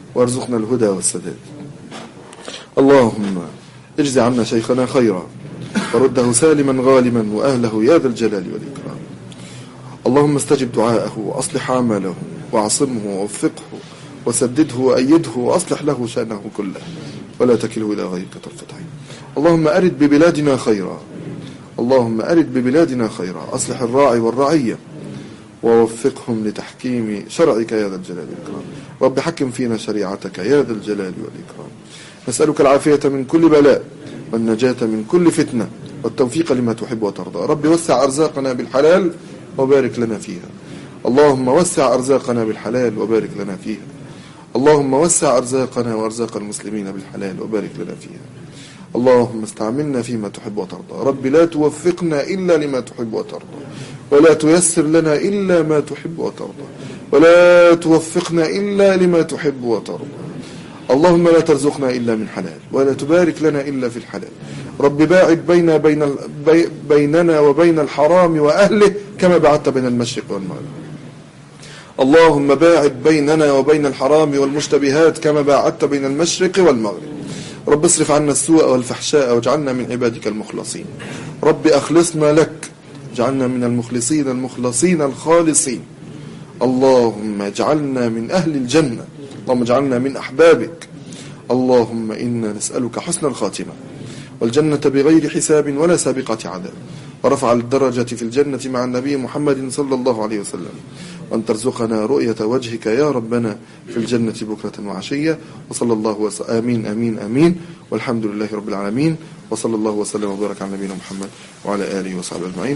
وارزقنا الهدى والسداد اللهم اجز عنا شيخنا خيرا ورده سالما غالما وأهله يا ذا الجلال والإكرام اللهم استجب دعاءه وأصلح عمله وعصمه ووفقه وسدده وأيده وأصلح له شأنه كله ولا تكله إلى غيرك طرفة عين اللهم أرد ببلادنا خيرا اللهم أرد ببلادنا خيرا أصلح الراعي والرعية ووفقهم لتحكيم شرعك يا ذا الجلال والإكرام رب حكم فينا شريعتك يا ذا الجلال والإكرام نسألك العافية من كل بلاء والنجاة من كل فتنة والتوفيق لما تحب وترضى رب وسع أرزاقنا بالحلال وبارك لنا فيها اللهم وسع أرزاقنا بالحلال وبارك لنا فيها اللهم وسع أرزاقنا وأرزاق المسلمين بالحلال وبارك لنا فيها اللهم استعملنا فيما تحب وترضى رب لا توفقنا إلا لما تحب وترضى ولا تيسر لنا إلا ما تحب وترضى ولا توفقنا إلا لما تحب وترضى اللهم لا ترزقنا إلا من حلال ولا تبارك لنا إلا في الحلال رب باعد بين بين ال- بي بيننا وبين الحرام وأهله كما بعدت بين المشرق والمغرب اللهم باعد بيننا وبين الحرام والمشتبهات كما باعدت بين المشرق والمغرب رب اصرف عنا السوء والفحشاء واجعلنا من عبادك المخلصين رب أخلصنا لك اجعلنا من المخلصين المخلصين الخالصين اللهم اجعلنا من أهل الجنة اللهم اجعلنا من أحبابك اللهم إنا نسألك حسن الخاتمة والجنة بغير حساب ولا سابقة عذاب ورفع الدرجة في الجنة مع النبي محمد صلى الله عليه وسلم وأن ترزقنا رؤية وجهك يا ربنا في الجنة بكرة وعشية وصلى الله وس... آمين آمين آمين والحمد لله رب العالمين وصلى الله وسلم وبارك على نبينا محمد وعلى آله وصحبه أجمعين